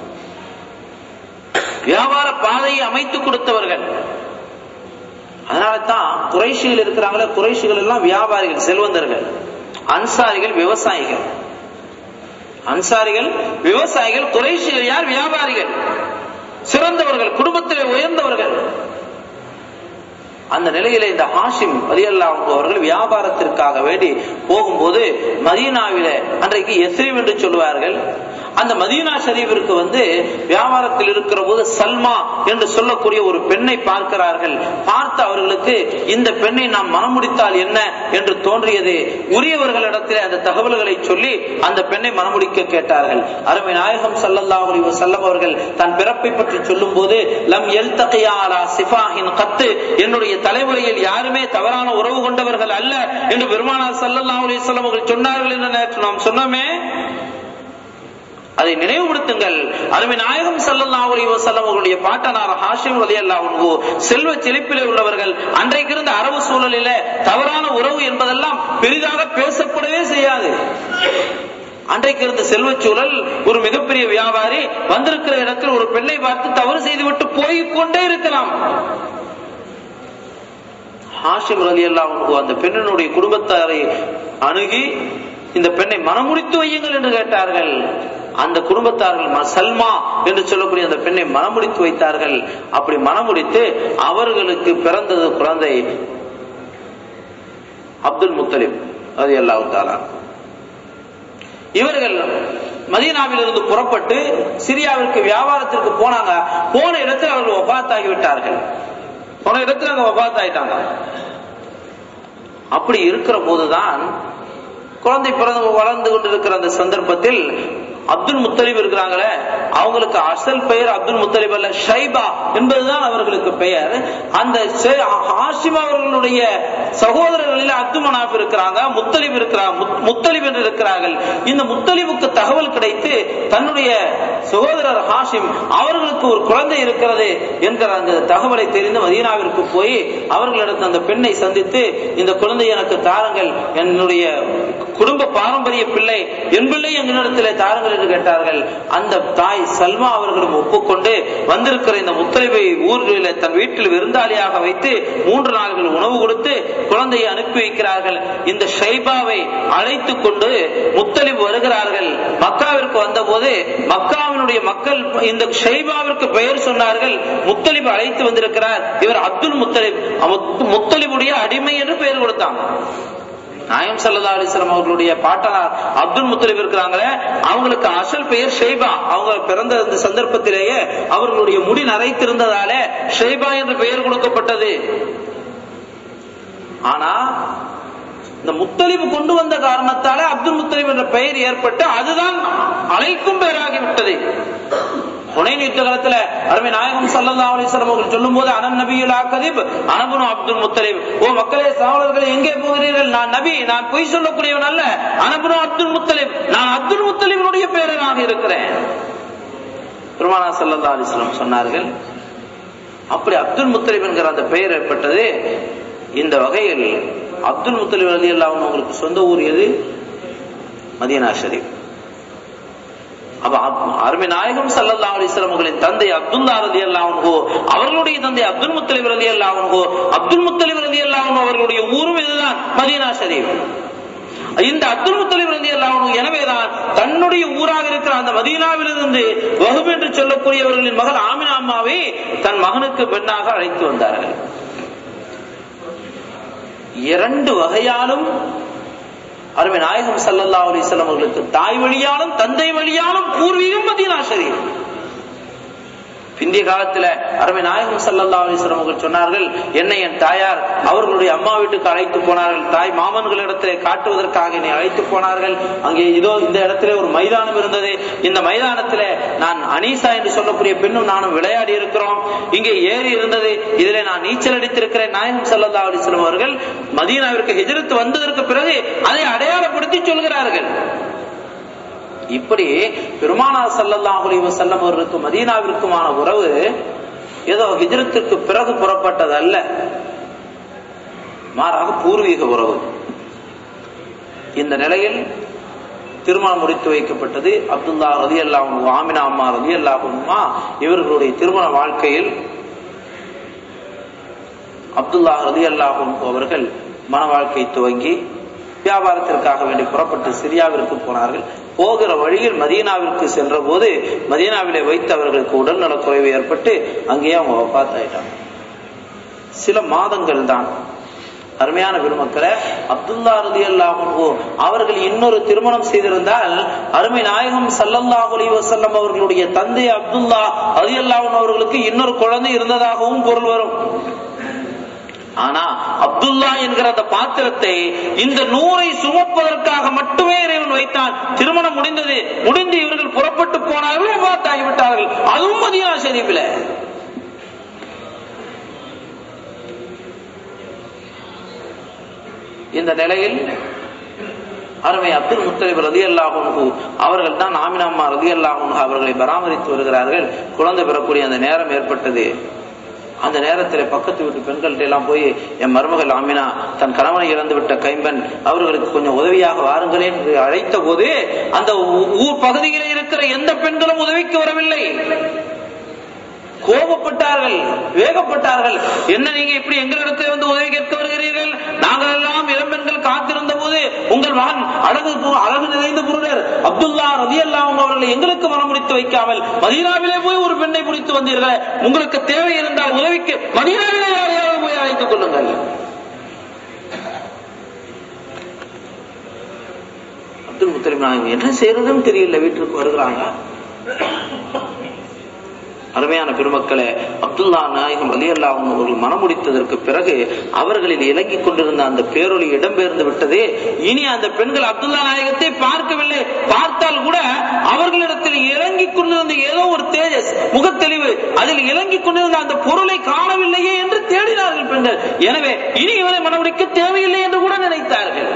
வியாபார பாதையை அமைத்து கொடுத்தவர்கள் அதனால தான் குறைஷிகள் இருக்கிறாங்களே குறைஷிகள் எல்லாம் வியாபாரிகள் செல்வந்தர்கள் அன்சாரிகள் விவசாயிகள் அன்சாரிகள் விவசாயிகள் குறைஷிகள் யார் வியாபாரிகள் சிறந்தவர்கள் குடும்பத்திலே உயர்ந்தவர்கள் அந்த நிலையில இந்த ஹாஷிம் அலியல்லா அவர்கள் வியாபாரத்திற்காக வேண்டி போகும்போது மதீனாவில அன்றைக்கு எஸ்ரீம் என்று சொல்லுவார்கள் அந்த மதீனா ஷரீஃபிற்கு வந்து வியாபாரத்தில் இருக்கிற போது சல்மா என்று சொல்லக்கூடிய ஒரு பெண்ணை பார்க்கிறார்கள் பார்த்து அவர்களுக்கு இந்த பெண்ணை நாம் மனமுடித்தால் என்ன என்று தோன்றியது உரியவர்களிடத்தில் அந்த தகவல்களை சொல்லி அந்த பெண்ணை மனமுடிக்க கேட்டார்கள் அருமை நாயகம் சல்லல்லாஹு அலைஹி வஸல்லம் அவர்கள் தன் பிறப்பை பற்றி சொல்லும் போது லம் எல்தகியாலா சிஃபாஹின் கத்து என்னுடைய தலைமுறையில் யாருமே தவறான உறவு கொண்டவர்கள் அல்ல என்று பெருமானார் சல்லல்லாஹு அலைஹி வஸல்லம் அவர்கள் சொன்னார்கள் என்று நேற்று நாம் சொன்னோமே அதை நினைவுபடுத்துங்கள் அருமை நாயகம் சல்லல்லாஹு அலைஹி வஸல்லம் அவர்களுடைய பாட்டனார் ஹாஷிம் ரலியல்லாஹு அன்ஹு செல்வ செழிப்பிலே உள்ளவர்கள் அன்றைக்கு இருந்த அரபு சூழலிலே தவறான உறவு என்பதெல்லாம் பெரிதாக பேசப்படவே செய்யாது அன்றைக்கு இருந்த செல்வச் சூழல் ஒரு மிகப்பெரிய வியாபாரி வந்திருக்கிற இடத்தில் ஒரு பெண்ணை பார்த்து தவறு செய்துவிட்டு போய் கொண்டே இருக்கலாம் ஹாஷிம் ரலி அந்த பெண்ணினுடைய குடும்பத்தாரை அணுகி இந்த பெண்ணை மனமுடித்து வையுங்கள் என்று கேட்டார்கள் அந்த குடும்பத்தார்கள் ம- சல்மா என்று சொல்லக்கூடிய அந்த பெண்ணை மனமுடித்து வைத்தார்கள் அப்படி மனமுடித்து அவர்களுக்கு பிறந்தது குழந்தை அப்துல் முத்தலிப் அது அல்லாஹ் தாலா இவர்கள் மதீனாவில் இருந்து புறப்பட்டு சிரியாவிற்கு வியாபாரத்திற்கு போனாங்க போன இடத்தில் அவர்கள் ஒபாத்தாகி விட்டார்கள் போன இடத்துல அங்க ஒபாத்தாயிட்டாங்க அப்படி இருக்கிற போதுதான் குழந்தை பிறந்து வளர்ந்து கொண்டிருக்கிற அந்த சந்தர்ப்பத்தில் அப்துல் முத்தலிப் இருக்கிறாங்களே அவங்களுக்கு அசல் பெயர் அப்துல் முத்தலிப் அல்ல ஷைபா என்பதுதான் அவர்களுக்கு பெயர் அந்த ஷே- ஹாஷிம் அவர்களுடைய சகோதரர்களில் அப்துல் மனாப் இருக்கிறாங்க முத்தலிப் இருக்கிறாங்க முத்- முத்தலிப் என்று இருக்கிறார்கள் இந்த முத்தலிபுக்கு தகவல் கிடைத்து தன்னுடைய சகோதரர் ஹாஷிம் அவர்களுக்கு ஒரு குழந்தை இருக்கிறது என்கிற அந்த தகவலை தெரிந்து மதீனாவிற்கு போய் அவர்களிடத்தில் அந்த பெண்ணை சந்தித்து இந்த குழந்தை எனக்கு தாருங்கள் என்னுடைய குடும்ப பாரம்பரிய பிள்ளை என் பிள்ளை என்னிடத்திலே தாருங்கள் என்று கேட்டார்கள் அந்த தாய் சல்மா அவர்களும் ஒப்புக்கொண்டு வந்திருக்கிற இந்த முத்தலிபை ஊர்களில் தன் வீட்டில் விருந்தாளியாக வைத்து மூன்று நாள்கள் உணவு கொடுத்து குழந்தையை அனுப்பி வைக்கிறார்கள் இந்த ஷைபாவை அழைத்து கொண்டு முத்தலிப் வருகிறார்கள் மக்காவிற்கு வந்தபோது மக்காவினுடைய மக்கள் இந்த ஷைபாவிற்கு பெயர் சொன்னார்கள் முத்தலிப் அழைத்து வந்திருக்கிறார் இவர் அப்துல் முத்தலிப் முத்- முத்தலிபுடைய அடிமை என்று பெயர் கொடுத்தாங்க நாயம் சல்லா அலிஸ்லாம் அவர்களுடைய பாட்டனார் அப்துல் முத்தலிப் இருக்கிறாங்களே அவங்களுக்கு அசல் பெயர் ஷெய்பா அவங்க பிறந்த இந்த சந்தர்ப்பத்திலேயே அவர்களுடைய முடி நரைத்திருந்ததாலே ஷெய்பா என்று பெயர் கொடுக்கப்பட்டது ஆனா இந்த முத்தலிப் கொண்டு வந்த காரணத்தால அப்துல் முத்தலிப் என்ற பெயர் ஏற்பட்டு அதுதான் அழைக்கும் பெயராகி விட்டது புனைன் யுத்த காலத்துல அருமை நாயகம் சல்லல்லாஹு அலைஹி வஸல்லம் அவர்கள் சொல்லும்போது அனன் நபியுல் ஆகதிப் அனபுனு அப்துல் முத்தலிப் ஓ மக்களே சகோதரர்களே எங்கே போகிறீர்கள் நான் நபி நான் பொய் சொல்லக்கூடியவன் அல்ல அனபுனு அப்துல் முத்தலிப் நான் அப்துல் முத்தலிபினுடைய பேரனாக இருக்கிறேன் பெருமானா சல்லல்லாஹு அலைஹி வஸல்லம் சொன்னார்கள் அப்படி அப்துல் முத்தலிப் என்கிற அந்த பெயர் ஏற்பட்டது இந்த வகையில் அப்துல் முத்தலிப் ரலி அவங்களுக்கு சொந்த ஊர் எது மதீனா ஷரீப் அப்ப அப்- அருமை நாயகம் சல்லல்லாஹு அலைஹி வஸல்லம் அவர்களின் தந்தை அப்துல்லா ரலியல்லாஹு அன்ஹு அவர்களுடைய தந்தை அப்துல் முத்தலிப் ரலியல்லாஹு அன்ஹு அப்துல் முத்தலிப் ரலியல்லாஹு அன்ஹு அவர்களுடைய ஊரும் இதுதான் மதீனா ஷரீப் இந்த அப்துல் முத்தலிப் ரலியல்லாஹு அன்ஹு எனவேதான் தன்னுடைய ஊராக இருக்கிற அந்த மதீனாவிலிருந்து வஹப் என்று சொல்லக்கூடியவர்களின் மகள் ஆமினா அம்மாவை தன் மகனுக்கு பெண்ணாக அழைத்து வந்தார்கள் இரண்டு வகையாலும் அருமை நாயகம் சல்லல்லா அலிஸ்லாம் அவர்களுக்கு தாய் வழியாலும் தந்தை வழியாலும் பூர்வீகம் மதீனா ஷரீப் பிந்திய காலத்துல அருமை நாயகம் சல்லல்லா அலிஸ்லாம் அவர்கள் சொன்னார்கள் என்னை என் தாயார் அவர்களுடைய அம்மா வீட்டுக்கு அழைத்து போனார்கள் தாய் மாமன்களிடத்திலே காட்டுவதற்காக என்னை அழைத்து போனார்கள் அங்கே இதோ இந்த இடத்திலே ஒரு மைதானம் இருந்தது இந்த மைதானத்திலே நான் அனீசா என்று சொல்லக்கூடிய பெண்ணும் நானும் விளையாடி இருக்கிறோம் இங்கே ஏரி இருந்தது இதிலே நான் நீச்சல் அடித்திருக்கிறேன் நாயகம் சல்லல்லா அலிஸ்லாம் அவர்கள் மதீனாவிற்கு எதிர்த்து வந்ததற்கு பிறகு அதை அடையாளப்படுத்தி சொல்கிறார்கள் இப்படி பெருமானா சல்லல்லாஹு அலைஹி வஸல்லம் அவர்களுக்கு மதீனாவிற்குமான உறவு ஏதோ ஹிஜ்ரத்திற்கு பிறகு புறப்பட்டது அல்ல மாறாக பூர்வீக உறவு இந்த நிலையில் திருமணம் முடித்து வைக்கப்பட்டது அப்துல்லா ரதி அல்லாஹு ஆமினா அம்மா ரதி அல்லாஹுமா இவர்களுடைய திருமண வாழ்க்கையில் அப்துல்லா ரதி அல்லாஹு அவர்கள் மன வாழ்க்கை துவங்கி வியாபாரத்திற்காக வேண்டி புறப்பட்டு சிரியாவிற்கு போனார்கள் போகிற வழியில் மதீனாவிற்கு சென்ற போது மதீனாவிலே வைத்து அவர்களுக்கு உடல்நலக்குறைவு ஏற்பட்டு அங்கேயே அவங்க ஒப்பாத்தாயிட்டாங்க சில மாதங்கள் தான் அருமையான பெருமக்களை அப்துல்லா ரதி அல்லாஹோ அவர்கள் இன்னொரு திருமணம் செய்திருந்தால் அருமை நாயகம் சல்லல்லாஹு அலைஹி வஸல்லம் அவர்களுடைய தந்தை அப்துல்லா ரதி அல்லாஹன் அவர்களுக்கு இன்னொரு குழந்தை இருந்ததாகவும் பொருள் வரும் ஆனா அப்துல்லா என்கிற அந்த பாத்திரத்தை இந்த நூறை சுமப்பதற்காக மட்டுமே இறைவன் வைத்தான் திருமணம் முடிந்தது முடிந்து இவர்கள் புறப்பட்டு போனார்கள் பார்த்தாகிவிட்டார்கள் அதுவும் மதியா ஷெரீஃபில் இந்த நிலையில் அருமை அப்துல் முத்தலிப் ரதி அல்லாஹு அவர்கள் தான் ஆமினாம்மா ரதி அல்லாஹு அவர்களை பராமரித்து வருகிறார்கள் குழந்தை பெறக்கூடிய அந்த நேரம் ஏற்பட்டது அந்த நேரத்தில் பக்கத்து வீட்டு பெண்கள்ட்ட எல்லாம் போய் என் மருமகள் ஆமினா தன் கணவனை இழந்து விட்ட கைம்பன் அவர்களுக்கு கொஞ்சம் உதவியாக வாருங்களேன் என்று அழைத்த போது அந்த ஊர் பகுதியில் இருக்கிற எந்த பெண்களும் உதவிக்கு வரவில்லை கோபப்பட்டார்கள் வேகப்பட்டார்கள் என்ன நீங்க இப்படி எங்களிடத்தில் வந்து உதவி கேட்க வருகிறீர்கள் நாங்கள் எல்லாம் இளம்பெண்கள் காத்திருந்த போது உங்கள் மகன் அழகு அழகு நிறைந்த புருடர் அப்துல்லா ரதி அல்லாம் அவர்களை எங்களுக்கு மனம் முடித்து வைக்காமல் மதீனாவிலே போய் ஒரு பெண்ணை பிடித்து வந்தீர்கள் உங்களுக்கு தேவை இருந்தால் உதவிக்கு மதீனாவிலே யாரையாவது போய் அழைத்துக் கொள்ளுங்கள் அப்துல் முத்தலிம் நாயகம் என்ன செய்யறதுன்னு தெரியல வீட்டிற்கு வருகிறாங்க அருமையான பெருமக்களே அப்துல்லா நாயகம் அலி அல்லாஹும் அவர்கள் மனமுடித்ததற்கு பிறகு அவர்களில் இலங்கிக் கொண்டிருந்த அந்த பேரொளி இடம்பெயர்ந்து விட்டது இனி அந்த பெண்கள் அப்துல்லா நாயகத்தை பார்க்கவில்லை பார்த்தால் கூட அவர்களிடத்தில் இறங்கிக் கொண்டிருந்த ஏதோ ஒரு தேஜஸ் முகத்தெளிவு அதில் இறங்கிக் கொண்டிருந்த அந்த பொருளை காணவில்லையே என்று தேடினார்கள் பெண்கள் எனவே இனி இவரை மனமுடிக்க தேவையில்லை என்று கூட நினைத்தார்கள்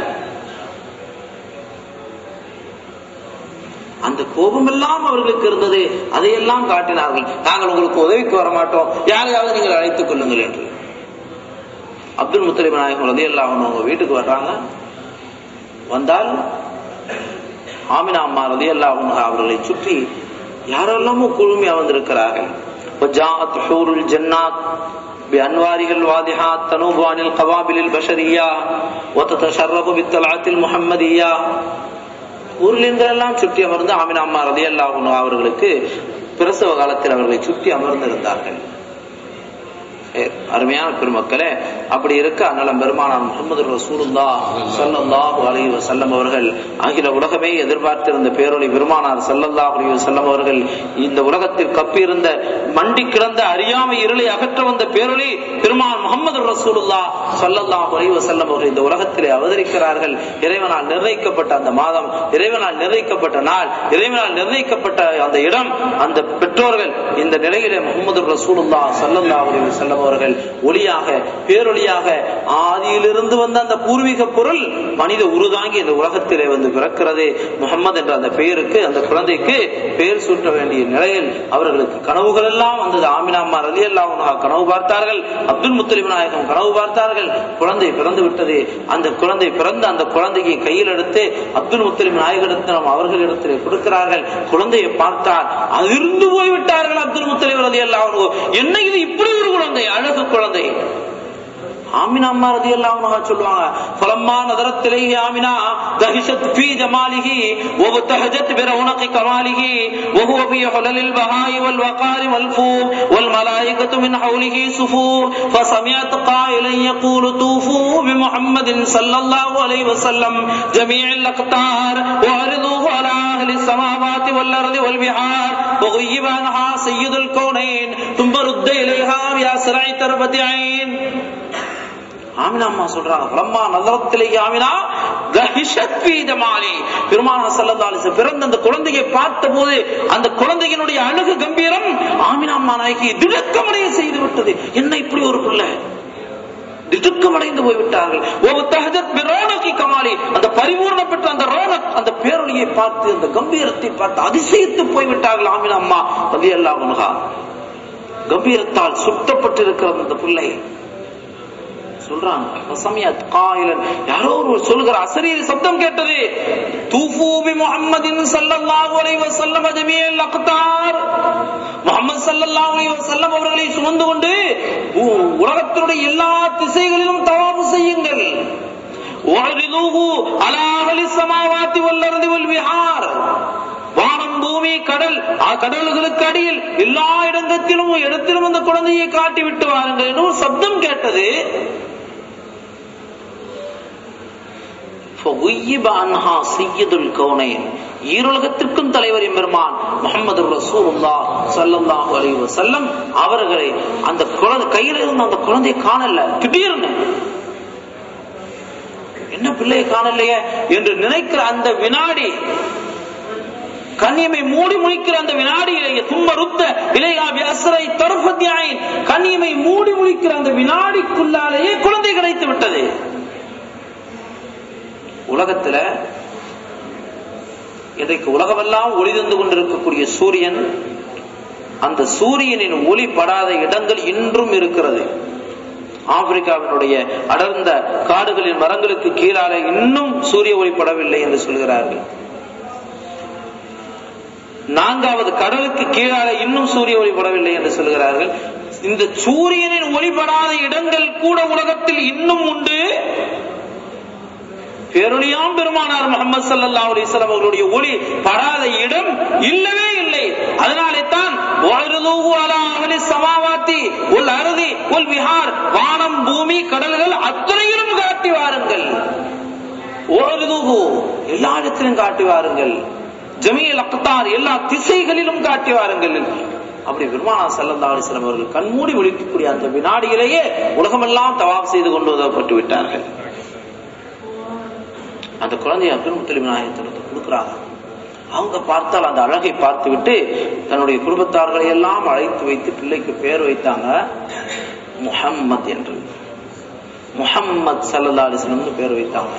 அந்த கோபம் எல்லாம் அவர்களுக்கு இருந்தது அதையெல்லாம் காட்டினார்கள் நாங்கள் உங்களுக்கு உதவிக்கு வர மாட்டோம் யாரையாவது நீங்கள் அழைத்துக் கொள்ளுங்கள் என்று அப்துல் முத்தலிப் நாயகம் ரதி எல்லாம் அவங்க வீட்டுக்கு வர்றாங்க வந்தால் ஆமினா அம்மா ரதி அல்லாஹ் அவர்களை சுற்றி யாரெல்லாமோ குழுமி அமர்ந்திருக்கிறார்கள் وجاءت حور الجنات بأنواره الواضحات تنوب عن القوابل البشرية وتتشرف بالطلعة المحمدية ஊர்லின்கள் எல்லாம் சுற்றி அமர்ந்து ஆமினா அம்மா ரதி அல்லாஹ் அவர்களுக்கு பிரசவ காலத்தில் அவர்களை சுற்றி அமர்ந்திருந்தார்கள் அருமையான பெருமக்களே அப்படி இருக்க அண்ணலம் பெருமானார் முகமது ரசூலுல்லா சல்லல்லாஹு அலைஹி வஸல்லம் அவர்கள் அகில உலகமே எதிர்பார்த்திருந்த பேரொளி பெருமானார் சல்லல்லாஹு அலைஹி வஸல்லம் அவர்கள் இந்த உலகத்தில் கப்பியிருந்த மண்டி கிடந்த அறியாமை இருளை அகற்ற வந்த பேரொளி பெருமான் முகமது ரசூலுல்லா சல்லல்லாஹு அலைஹி வஸல்லம் அவர்கள் இந்த உலகத்திலே அவதரிக்கிறார்கள் இறைவனால் நிர்ணயிக்கப்பட்ட அந்த மாதம் இறைவனால் நிர்ணயிக்கப்பட்ட நாள் இறைவனால் நிர்ணயிக்கப்பட்ட அந்த இடம் அந்த பெற்றோர்கள் இந்த நிலையிலே முகமது ரசூலுல்லா சல்லல்லாஹு அலைஹி வஸல்லம் அவர்கள் ஒளியாக பேரொளியாக ஆதியிலிருந்து வந்த அந்த பூர்வீக பொருள் மனித உருதாங்கி இந்த உலகத்திலே வந்து பிறக்கிறது முகமது என்ற அந்த பெயருக்கு அந்த குழந்தைக்கு பெயர் சூட்ட வேண்டிய நிலையில் அவர்களுக்கு கனவுகள் எல்லாம் வந்தது ஆமினா அம்மா ரலி அல்லாஹ் கனவு பார்த்தார்கள் அப்துல் முத்தலிம் நாயகம் கனவு பார்த்தார்கள் குழந்தை பிறந்து விட்டது அந்த குழந்தை பிறந்த அந்த குழந்தையை கையில் எடுத்து அப்துல் முத்தலிம் நாயகத்திடம் அவர்களிடத்திலே கொடுக்கிறார்கள் குழந்தையை பார்த்தார் அதிர்ந்து போய்விட்டார்கள் அப்துல் முத்தலிம் ரலி அல்லாஹ் என்ன இது இப்படி ஒரு குழந்தை அழகு குழந்தை ஆமினா அம்மா ரதியல்லாஹு அன்ஹா சொல்லுவாங்க ஃபலம்மா நதரத் இலைஹி ஆமினா தஹிஷத் ஃபீ ஜமாலிஹி وابتهجت برونق كماله وهو في حلل البهاء والوقار والفور والملائكة من حوله سفور فسمعت قائلا يقول طوفوا بمحمد صلى الله عليه وسلم جميع الأقطار وعرضوه على أهل السماوات والأرض والبحار وغيب عنها سيد الكونين ثم رد إليها بأسرع تربة عين ஆமினா அம்மா சொல்றாங்க பிரம்மா நகரத்திலேயே ஆமினா தஹிஷத் ஃபீ ஜமாலி பெருமான சல்லல்லாஹு பிறந்த அந்த குழந்தையை பார்த்த போது அந்த குழந்தையினுடைய அழகு கம்பீரம் ஆமினா அம்மா நாய்க்கு திடக்கமடைய செய்து விட்டது என்ன இப்படி ஒரு பிள்ளை திடுக்கமடைந்து போய்விட்டார்கள் ஒரு தஹஜத் பிரோனகி கமாலி அந்த பரிபூர்ணம் பெற்ற அந்த ரோனக் அந்த பேரொழியை பார்த்து அந்த கம்பீரத்தை பார்த்து அதிசயித்து போய்விட்டார்கள் ஆமினா அம்மா ரதி அல்லா கம்பீரத்தால் சுட்டப்பட்டிருக்கிறது அந்த பிள்ளை சொல்றாங்க சமயத் காயிலன் யாரோ ஒரு சொல்லுகிற அசரீரி சப்தம் கேட்டது தூஃபூ பி முஹம்மதின் ஸல்லல்லாஹு அலைஹி வஸல்லம் ஜமீஅல் அக்தார் முஹம்மது ஸல்லல்லாஹு அலைஹி வஸல்லம் அவர்களை சுமந்து கொண்டு உ- உலகத்தினுடைய எல்லா திசைகளிலும் தவாபு செய்யுங்கள் வஅரிதுஹு அலா அஹ்லி ஸமாவாத்தி வல் அர்தி வல் விஹார் வானம் பூமி கடல் ஆ கடல்களுக்கு அடியில் எல்லா இடத்திலும் இடத்திலும் அந்த குழந்தையை காட்டி விட்டு வாருங்கள் என்று ஒரு சப்தம் கேட்டது فغيب عنها سيد الكونين ஈருலகத்திற்கும் தலைவர் எம்பெருமான் முகமது ரசூலுல்லா ஸல்லல்லாஹு அலைஹி வஸல்லம் அவர்களை அந்த குழந்தை கையில இருந்த அந்த குழந்தையை காணல திடீர்னு என்ன பிள்ளையை காணலையே என்று நினைக்கிற அந்த வினாடி கண்ணியமை மூடி முழிக்கிற அந்த வினாடியிலேயே தும்ப ருத்த இலையா வியசரை தருபத்தியாயின் கண்ணியமை மூடி முழிக்கிற அந்த வினாடிக்குள்ளாலேயே குழந்தை கிடைத்து விட்டது உலகத்துல இன்றைக்கு உலகமெல்லாம் ஒளி தந்து கொண்டிருக்கக்கூடிய சூரியன் அந்த சூரியனின் ஒளி படாத இடங்கள் இன்றும் இருக்கிறது ஆப்பிரிக்காவினுடைய அடர்ந்த காடுகளின் மரங்களுக்கு கீழாக இன்னும் சூரிய ஒளி படவில்லை என்று சொல்கிறார்கள் நான்காவது கடலுக்கு கீழாக இன்னும் சூரிய ஒளி படவில்லை என்று சொல்கிறார்கள் இந்த சூரியனின் ஒளிபடாத இடங்கள் கூட உலகத்தில் இன்னும் உண்டு பேரொழியாம் பெருமானார் முகமது சல்லல்லாஹு அலைஹி வஸல்லம் அவர்களுடைய ஒளி படாத இடம் இல்லவே இல்லை அதனாலே தான் வஅருதுஹு அலா அஹ்லி ஸமாவாத்தி வல் அர்தி வல் விஹார் வானம் பூமி கடல்கள் அத்தனையிலும் காட்டி வாருங்கள் வஅருதுஹு எல்லா இடத்திலும் காட்டி வாருங்கள் ஜமீல் அக்தார் எல்லா திசைகளிலும் காட்டி வாருங்கள் அப்படி பெருமானா சல்லல்லாஹு அலைஹி வஸல்லம் அவர்கள் கண்மூடி ஒழிக்கக்கூடிய அந்த வினாடியிலேயே உலகமெல்லாம் தவாப் செய்து கொண்டு வந்தப்பட்டு விட்டார்கள் அந்த குழந்தைய அப்துல் முத்தலிம் நாயகத்திற்கு கொடுக்குறாங்க அவங்க பார்த்தால் அந்த அழகை பார்த்து விட்டு தன்னுடைய குடும்பத்தார்களை எல்லாம் அழைத்து வைத்து பிள்ளைக்கு பேர் வைத்தாங்க முஹம்மத் என்று முஹம்மத் சல்லல்லா அலிஸ்லம் பேர் வைத்தாங்க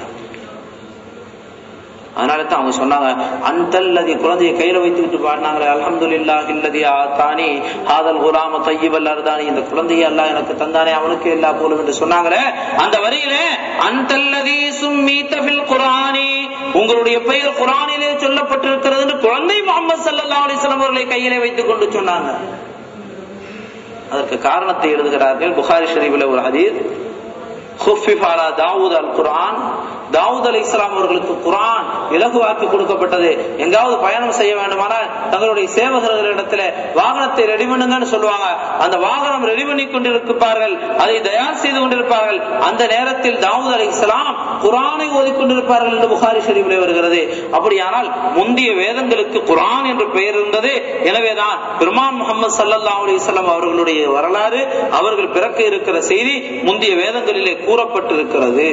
அதனால தான் அவங்க சொன்னாங்க அந்தல்லதி குழந்தையை கையில வைத்துக்கிட்டு பாடினாங்களே அல்ஹம்துலில்லா இல்லதி ஆத்தானி ஹாதல் குலாம தையிபல் அர்தானி இந்த குழந்தையை அல்லாஹ் எனக்கு தந்தானே அவனுக்கு எல்லா போலும் என்று சொன்னாங்களே அந்த வரியிலே அந்தல்லதி சும்மீத ஃபில் குர்ஆனி உங்களுடைய பெயர் குர்ஆனிலே சொல்லப்பட்டிருக்கிறது என்று குழந்தை முகமது ஸல்லல்லாஹு அலைஹி வஸல்லம் அவர்களை கையிலே வைத்துக் கொண்டு சொன்னாங்க அதற்கு காரணத்தை எழுதுகிறார்கள் புகாரி ஷரீஃபில் ஒரு ஹதீஸ் ஹுஃபிஃப் அலா தாவூத் அல் குர்ஆன் தாவூத் அலை இஸ்லாம் அவர்களுக்கு குரான் இலகுவாக்கி கொடுக்கப்பட்டது எங்காவது பயணம் செய்ய வேண்டுமானால் தங்களுடைய சேவகர்களிடத்துல வாகனத்தை ரெடி பண்ணுங்கன்னு சொல்லுவாங்க அந்த வாகனம் ரெடி பண்ணி கொண்டிருப்பார்கள் அதை தயார் செய்து கொண்டிருப்பார்கள் அந்த நேரத்தில் தாவூத் அலை இஸ்லாம் குரானை ஓதிக்கொண்டிருப்பார்கள் என்று புகாரி ஷரீஃபிலே வருகிறது அப்படியானால் முந்தைய வேதங்களுக்கு குரான் என்று பெயர் இருந்தது எனவேதான் பெருமான் முகமது சல்லல்லாஹு அலைஹி வஸல்லம் அவர்களுடைய வரலாறு அவர்கள் பிறக்க இருக்கிற செய்தி முந்தைய வேதங்களிலே கூறப்பட்டிருக்கிறது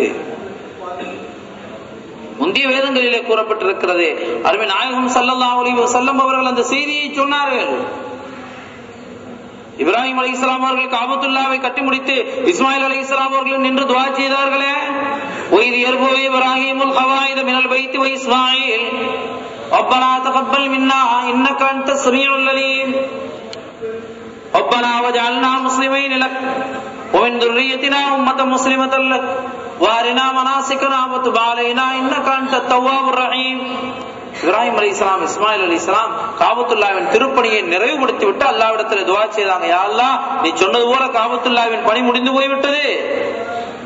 முந்தைய வேதங்களிலே கூறப்பட்டிருக்கிறது அருமை நாயகம் சல்லல்லாஹு அலைஹி வஸல்லம் அவர்கள் அந்த செய்தியை சொன்னார்கள் இப்ராஹிம் அலி இஸ்லாம் அவர்கள் காபத்துல்லாவை கட்டி முடித்து இஸ்மாயில் அலி இஸ்லாம் அவர்கள் நின்று துவா செய்தார்களே ஒய்து எர்போ இப்ராஹிம் القواعد من البيت وإسماعيل ربنا تقبل منا إنك أنت السميع العليم ربنا وجعلنا مسلمين لك ومن ذريتنا أمة مسلمة لك وارنا مناسكنا وتب علينا إنك أنت التواب الرحيم இப்ராஹிம் அலி இஸ்லாம் இஸ்மாயில் அலி இஸ்லாம் காபத்துல்லாவின் திருப்பணியை நிறைவுபடுத்தி விட்டு அல்லாவிடத்தில் துவா செய்தாங்க யா அல்லாஹ் நீ சொன்னது போல காபத்துல்லாவின் பணி முடிந்து போய்விட்டது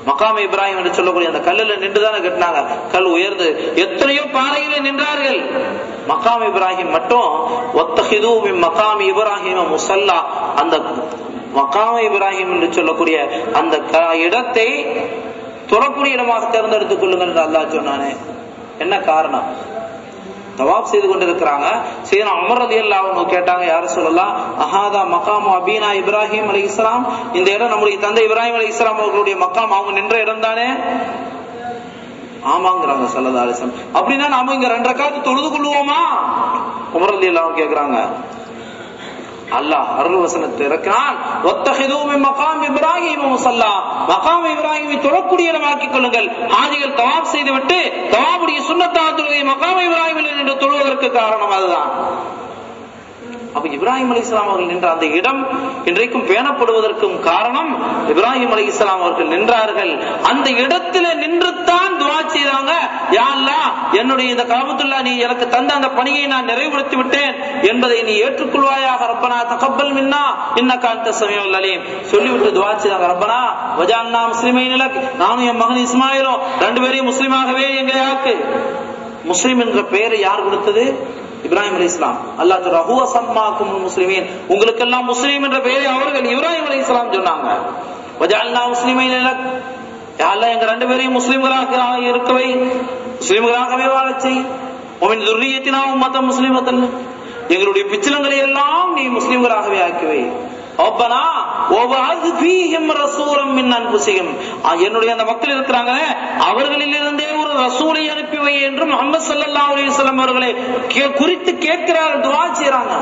மகாம் இப்ராஹிம் என்று சொல்லக்கூடிய அந்த கல்லுல நின்றுதானே கட்டினாங்க கல் உயர்ந்து எத்தனையோ பாறையில நின்றார்கள் மகாம் இப்ராஹிம் மட்டும் ஒத்தஹிது மகாம் இப்ராஹிம் முசல்லா அந்த மகாம் இப்ராஹிம் என்று சொல்லக்கூடிய அந்த க- இடத்தை துறக்கூடிய இடமாக தேர்ந்தெடுத்துக் கொள்ளுங்கள் என்று அல்லாஹ் சொன்னானே என்ன காரணம் தவாப் செய்து கொண்டிருக்கிறாங்க சீனா அமர் ரதி அல்லாஹ் கேட்டாங்க யார சொல்லலாம் அஹாதா மகாம் அபீனா இப்ராஹிம் அலி இஸ்லாம் இந்த இடம் நம்முடைய தந்தை இப்ராஹிம் அலி இஸ்லாம் அவர்களுடைய மக்காம் அவங்க நின்ற இடம் தானே ஆமாங்கிறாங்க சல்லதா அலிஸ்லாம் அப்படின்னா நாம இங்க ரெண்டரை காத்து தொழுது கொள்வோமா உமர் ரதி அல்லாஹ் கேக்குறாங்க அல்லாஹ் அருள் வசனத்தை இறக்கினான் ஒத்தஹிது மின் மகாம் இப்ராஹிம் முஸல்லா மகாம் இப்ராஹிமை தொழக்கூடிய இடமாக்கிக் கொள்ளுங்கள் ஆதிகள் தவாப் செய்துவிட்டு தவாபுடைய சுன்னத்தான தொழுகை மகாம் இப்ராஹிமில் நின்று தொழுவதற்கு காரணம் அதுதான் அப்ப இப்ராஹிம் அலி இஸ்லாம் அவர்கள் நின்ற அந்த இடம் இன்றைக்கும் பேணப்படுவதற்கும் காரணம் இப்ராஹிம் அலி இஸ்லாம் அவர்கள் நின்றார்கள் அந்த இடத்துல நின்றுத்தான் துவா செய்தாங்க யா அல்லாஹ் என்னுடைய இந்த காபத்துல்லா நீ எனக்கு தந்த அந்த பணியை நான் நிறைவுபடுத்தி விட்டேன் என்பதை நீ ஏற்றுக்கொள்வாயாக ரப்பனா தகப்பல் மின்னா இன்னக அந்த சமயம் அலீம் சொல்லிவிட்டு துவா செய்தாங்க ரப்பனா வஜான்னா முஸ்லிமை நிலக் நானும் என் மகன் இஸ்மாயிலும் ரெண்டு பேரையும் முஸ்லிமாகவே எங்களை ஆக்கு முஸ்லிம் என்ற பெயரை யார் கொடுத்தது இப்ராஹிம் அலி இஸ்லாம் அல்லாஹ் சொல்றா, "ஹுவ சம்மாக்கும் முஸ்லிமீன் உங்களுக்கெல்லாம் முஸ்லீம் என்ற பெயரை அவர்கள் இப்ராஹிம் அலி இஸ்லாம் சொன்னாங்க வஜஅல்னா முஸ்லிமைன் லக் யா அல்லாஹ் எங்க ரெண்டு பேரையும் முஸ்லிம்களாக இருக்கவை முஸ்லிம்களாகவே வாழச் செய் உமின் துர்ரியத்தினா உம்மத்தம் முஸ்லிமத்தன் எங்களுடைய பிச்சலங்களை எல்லாம் நீ முஸ்லிம்களாகவே ஆக்கிவை ரப்பனா வபஅத் ஃபீஹிம் ரசூலம் மின் அன்ஃபுஸிஹிம் ஆ, என்னுடைய அந்த மக்கள் இருக்கிறாங்க அவர்களில் இருந்தே ஒரு ரசூலை அனுப்பி வை என்று முகமது ஸல்லல்லாஹு அலைஹி வஸல்லம் அவர்களை கே- குறித்து கேட்கிறார்கள் துஆ செய்றாங்க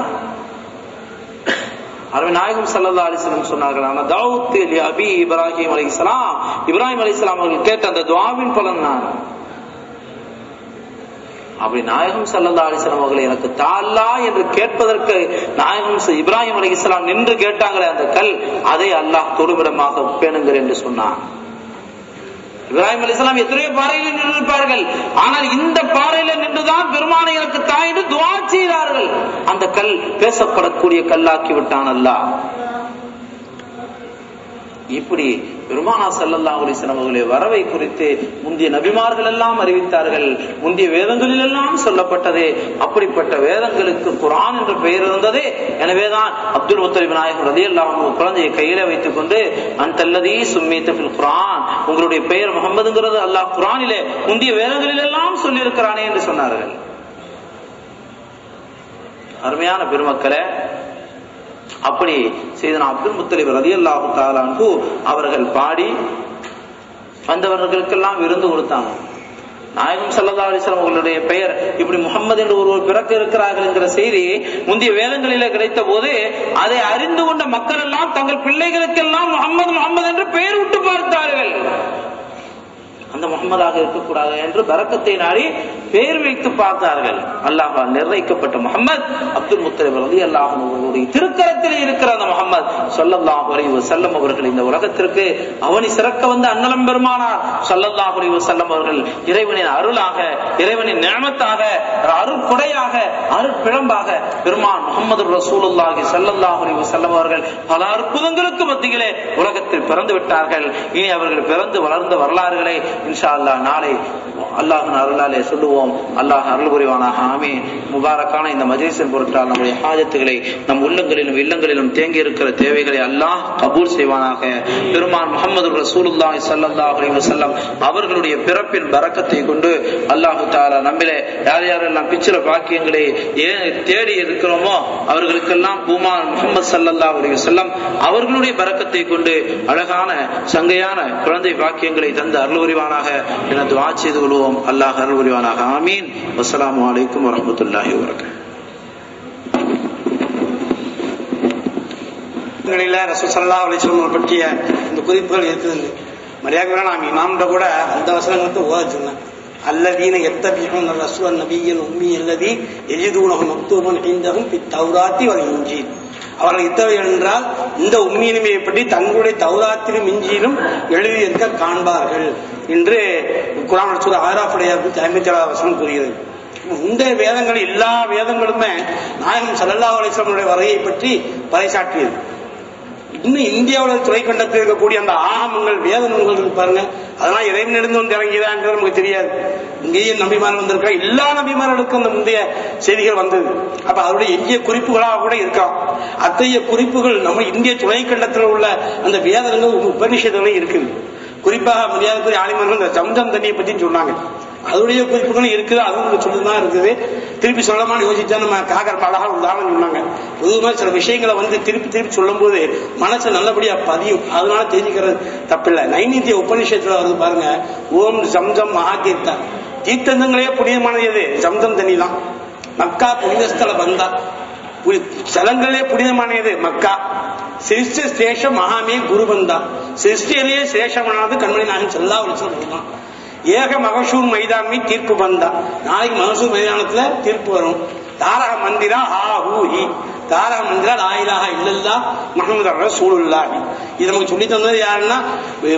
அருமை நாயகம் சல்லல்லா அலிஸ்லம் சொன்னார்கள் ஆனா தாவூத் லி அபி இப்ராஹிம் அலைஹிஸ்ஸலாம் இப்ராஹிம் அலைஹிஸ்ஸலாம் அவர்கள் கேட்ட அந்த துஆவின் பலன் தான் அப்படி நாயகம் சல்லல்லா அலிஸ்லாம் அவர்களை எனக்கு தால்லா என்று கேட்பதற்கு நாயகம் ச- இப்ராஹிம் அலைஹிஸ்ஸலாம் நின்று கேட்டாங்களே அந்த கல் அதை அல்லாஹ் தொடுமிடமாக பேணுங்கள் என்று சொன்னான் இப்ராஹிம் அலிஸ்லாம் எத்தனையோ பாறையில் நின்றிருப்பார்கள் ஆனால் இந்த பாறையில நின்றுதான் பெருமானை எனக்கு தாயிட்டு துவா செய்தார்கள் அந்த கல் பேசப்படக்கூடிய கல்லாக்கி விட்டான் அல்லாஹ் இப்படி பெருமானா ஸல்லல்லாஹு அலைஹி வஸல்லம் அவர்களுடைய வரவை குறித்து முந்தைய நபிமார்கள் எல்லாம் அறிவித்தார்கள் முந்தைய வேதங்களில் எல்லாம் சொல்லப்பட்டது அப்படிப்பட்ட வேதங்களுக்கு குர்ஆன் என்ற பெயர் இருந்தது எனவேதான் அப்துல் முத்தலிப் நாயகம் ரலியல்லாஹு அன்ஹு குழந்தையை கையில வைத்துக் கொண்டு அன்தல்லதி சும்மீத ஃபில் குர்ஆன் உங்களுடைய பெயர் முகமதுங்கிறது அல்லாஹ் குர்ஆனிலே முந்தைய வேதங்களில் எல்லாம் சொல்லி இருக்கிறானே என்று சொன்னார்கள் அருமையான பெருமக்களே அப்படி செய்தனா அப்துல் முத்தலிப் ரலியல்லாஹு தஆலா அன்ஹு அவர்கள் பாடி வந்தவர்களுக்கெல்லாம் விருந்து கொடுத்தாங்க நாயகம் ஸல்லல்லாஹு அலைஹி வஸல்லம் அவர்களுடைய பெயர் இப்படி முகம்மது என்று ஒருவர் பிறக்க இருக்கிறார்கள் என்கிற செய்தி முந்தைய வேதங்களிலே கிடைத்த போது அதை அறிந்து கொண்ட மக்கள் எல்லாம் தங்கள் பிள்ளைகளுக்கெல்லாம் முகம்மது முகம்மது என்று பெயர் விட்டு பார்த்தார்கள் அந்த முகமதாக இருக்கக்கூடாது என்று பரக்கத்தை நாடி பெயர் வைத்து பார்த்தார்கள் அல்லாஹால் நிர்ணயிக்கப்பட்ட முகமது அப்துல் முத்தலிப் ரலி அல்லாஹ் அவர்களுடைய திருக்கரத்தில் இருக்கிற அந்த முகமது சொல்லல்லாஹு அலைஹி வஸல்லம் அவர்கள் இந்த உலகத்திற்கு அவனி சிறக்க வந்த அன்னலம் பெருமானார் சொல்லல்லாஹு அலைஹி வஸல்லம் அவர்கள் இறைவனின் அருளாக இறைவனின் நியமத்தாக அருட்கொடையாக அருட்பிழம்பாக பெருமான் முகமது ரசூலுல்லாஹி ஸல்லல்லாஹு அலைஹி வஸல்லம் அவர்கள் பல அற்புதங்களுக்கு மத்தியிலே உலகத்தில் பிறந்து விட்டார்கள் இனி அவர்கள் பிறந்து வளர்ந்த வரலாறுகளை இன்ஷா அல்லாஹ் நாளை அல்லாஹின் அருளாலே சொல்லுவோம் அல்லாஹ் அருள் புரிவானாக ஆமே முபாரக்கான இந்த மஜ்லிஸின் பொருட்டால் நம்முடைய ஹாஜத்துகளை நம் உள்ளங்களிலும் இல்லங்களிலும் தேங்கி இருக்கிற தேவைகளை அல்லாஹ் கபூல் செய்வானாக பெருமான் முகமது ரசூலுல்லாஹி ஸல்லல்லாஹு அலைஹி வஸல்லம் அவர்களுடைய பிறப்பின் பரக்கத்தை கொண்டு அல்லாஹு தஆலா நம்மிலே யார் யாரெல்லாம் பிச்சில பாக்கியங்களை ஏன் தேடி இருக்கிறோமோ அவர்களுக்கெல்லாம் பூமான் முகமது ஸல்லல்லாஹு அலைஹி வஸல்லம் அவர்களுடைய பரக்கத்தை கொண்டு அழகான சங்கையான குழந்தை பாக்கியங்களை தந்து அருள் புரிவானாக என துஆ செய்து கொள்வோம் அல்லாஹ் அருள் புரிவானாக ஆமீன் வஸ்ஸலாமு அலைக்கும் வரஹ்மத்துல்லாஹி வபரகாத்துஹு களில ரசூல் ஸல்லல்லாஹு அலைஹி வஸல்லம் பற்றிய இந்த குறிப்புகள் இருக்குது மரியாதை நாம் இமாம்கிட்ட கூட அந்த வசனங்களுக்கு ஓத சொன்னேன் அல்லதீன எத்தபிஹுன் ரசூல் நபியில் உம்மி அல்லதி எஜிதூனஹு மக்தூபன் இந்தஹும் பி தௌராத்தி வல் இன்ஜீல் அவர்கள் இத்தகைய என்றால் இந்த உம்மியினுமையை பற்றி தங்களுடைய தௌராத்திலும் இஞ்சியிலும் எழுதியிருக்க காண்பார்கள் என்று குரான் ரசூல் ஆராஃபுடைய ஐம்பத்தி ஏழாவது வசனம் கூறுகிறது இந்த வேதங்கள் எல்லா வேதங்களுமே நாயகம் ஸல்லல்லாஹு அலைஹி வஸல்லம் வருகையை பற்றி பறைசாற்றியது இன்னும் இந்தியாவில் துறை கண்டத்தில் இருக்கக்கூடிய அந்த ஆகமங்கள் வேத நூல்கள் இருக்கு பாருங்க அதெல்லாம் இறைவனிலிருந்து வந்து இறங்கியதான்றது நமக்கு தெரியாது இங்கேயும் நபிமார் வந்திருக்கா எல்லா நபிமார்களுக்கும் அந்த முந்தைய செய்திகள் வந்தது அப்ப அதனுடைய எஞ்சிய குறிப்புகளாக கூட இருக்கலாம் அத்தகைய குறிப்புகள் நம்ம இந்திய துணை கண்டத்தில் உள்ள அந்த வேதங்கள் உபனிஷத்துகளும் இருக்குது குறிப்பாக மரியாதைக்குரிய ஆலிமர்கள் இந்த ஜம்ஜம் தண்ணியை பத்தி சொன்னாங்க அதனுடைய குறிப்புகளும் இருக்குது அதுவும் சொல்லிதான் இருக்குது திருப்பி சொல்லமான்னு யோசிச்சா நம்ம காகர் அழகா உதாரணம் சொன்னாங்க பொதுவாக சில விஷயங்களை வந்து திருப்பி திருப்பி சொல்லும் போது மனசு நல்லபடியா பதியும் அதனால தெரிஞ்சுக்கிறது தப்பில்லை நைநித்திய உபநிஷத்துல வந்து பாருங்க ஓம் ஜம்ஜம் மகா தீர்த்தா தீர்த்தங்களே புனிதமானது எது ஜம்ஜம் தண்ணி தான் மக்கா புனிதஸ்தல பந்தா ஸ்தலங்களே புனிதமானது மக்கா சிருஷ்ட சேஷம் மகாமே குருபந்தா சிருஷ்டியிலேயே சேஷமானது கண்மணி நாயகன் செல்லா வலிச்சு ஏக மகசூர் மைதானமே தீர்ப்பு பந்தா நாளைக்கு மகசூர் மைதானத்துல தீர்ப்பு வரும் தாரக மந்திரா ஹா ஹூ ஹி தாரக மந்திரா லாயிலாக இல்லல்லா முகமது ரசூலுல்லாஹி இது நமக்கு சொல்லி தந்தது யாருன்னா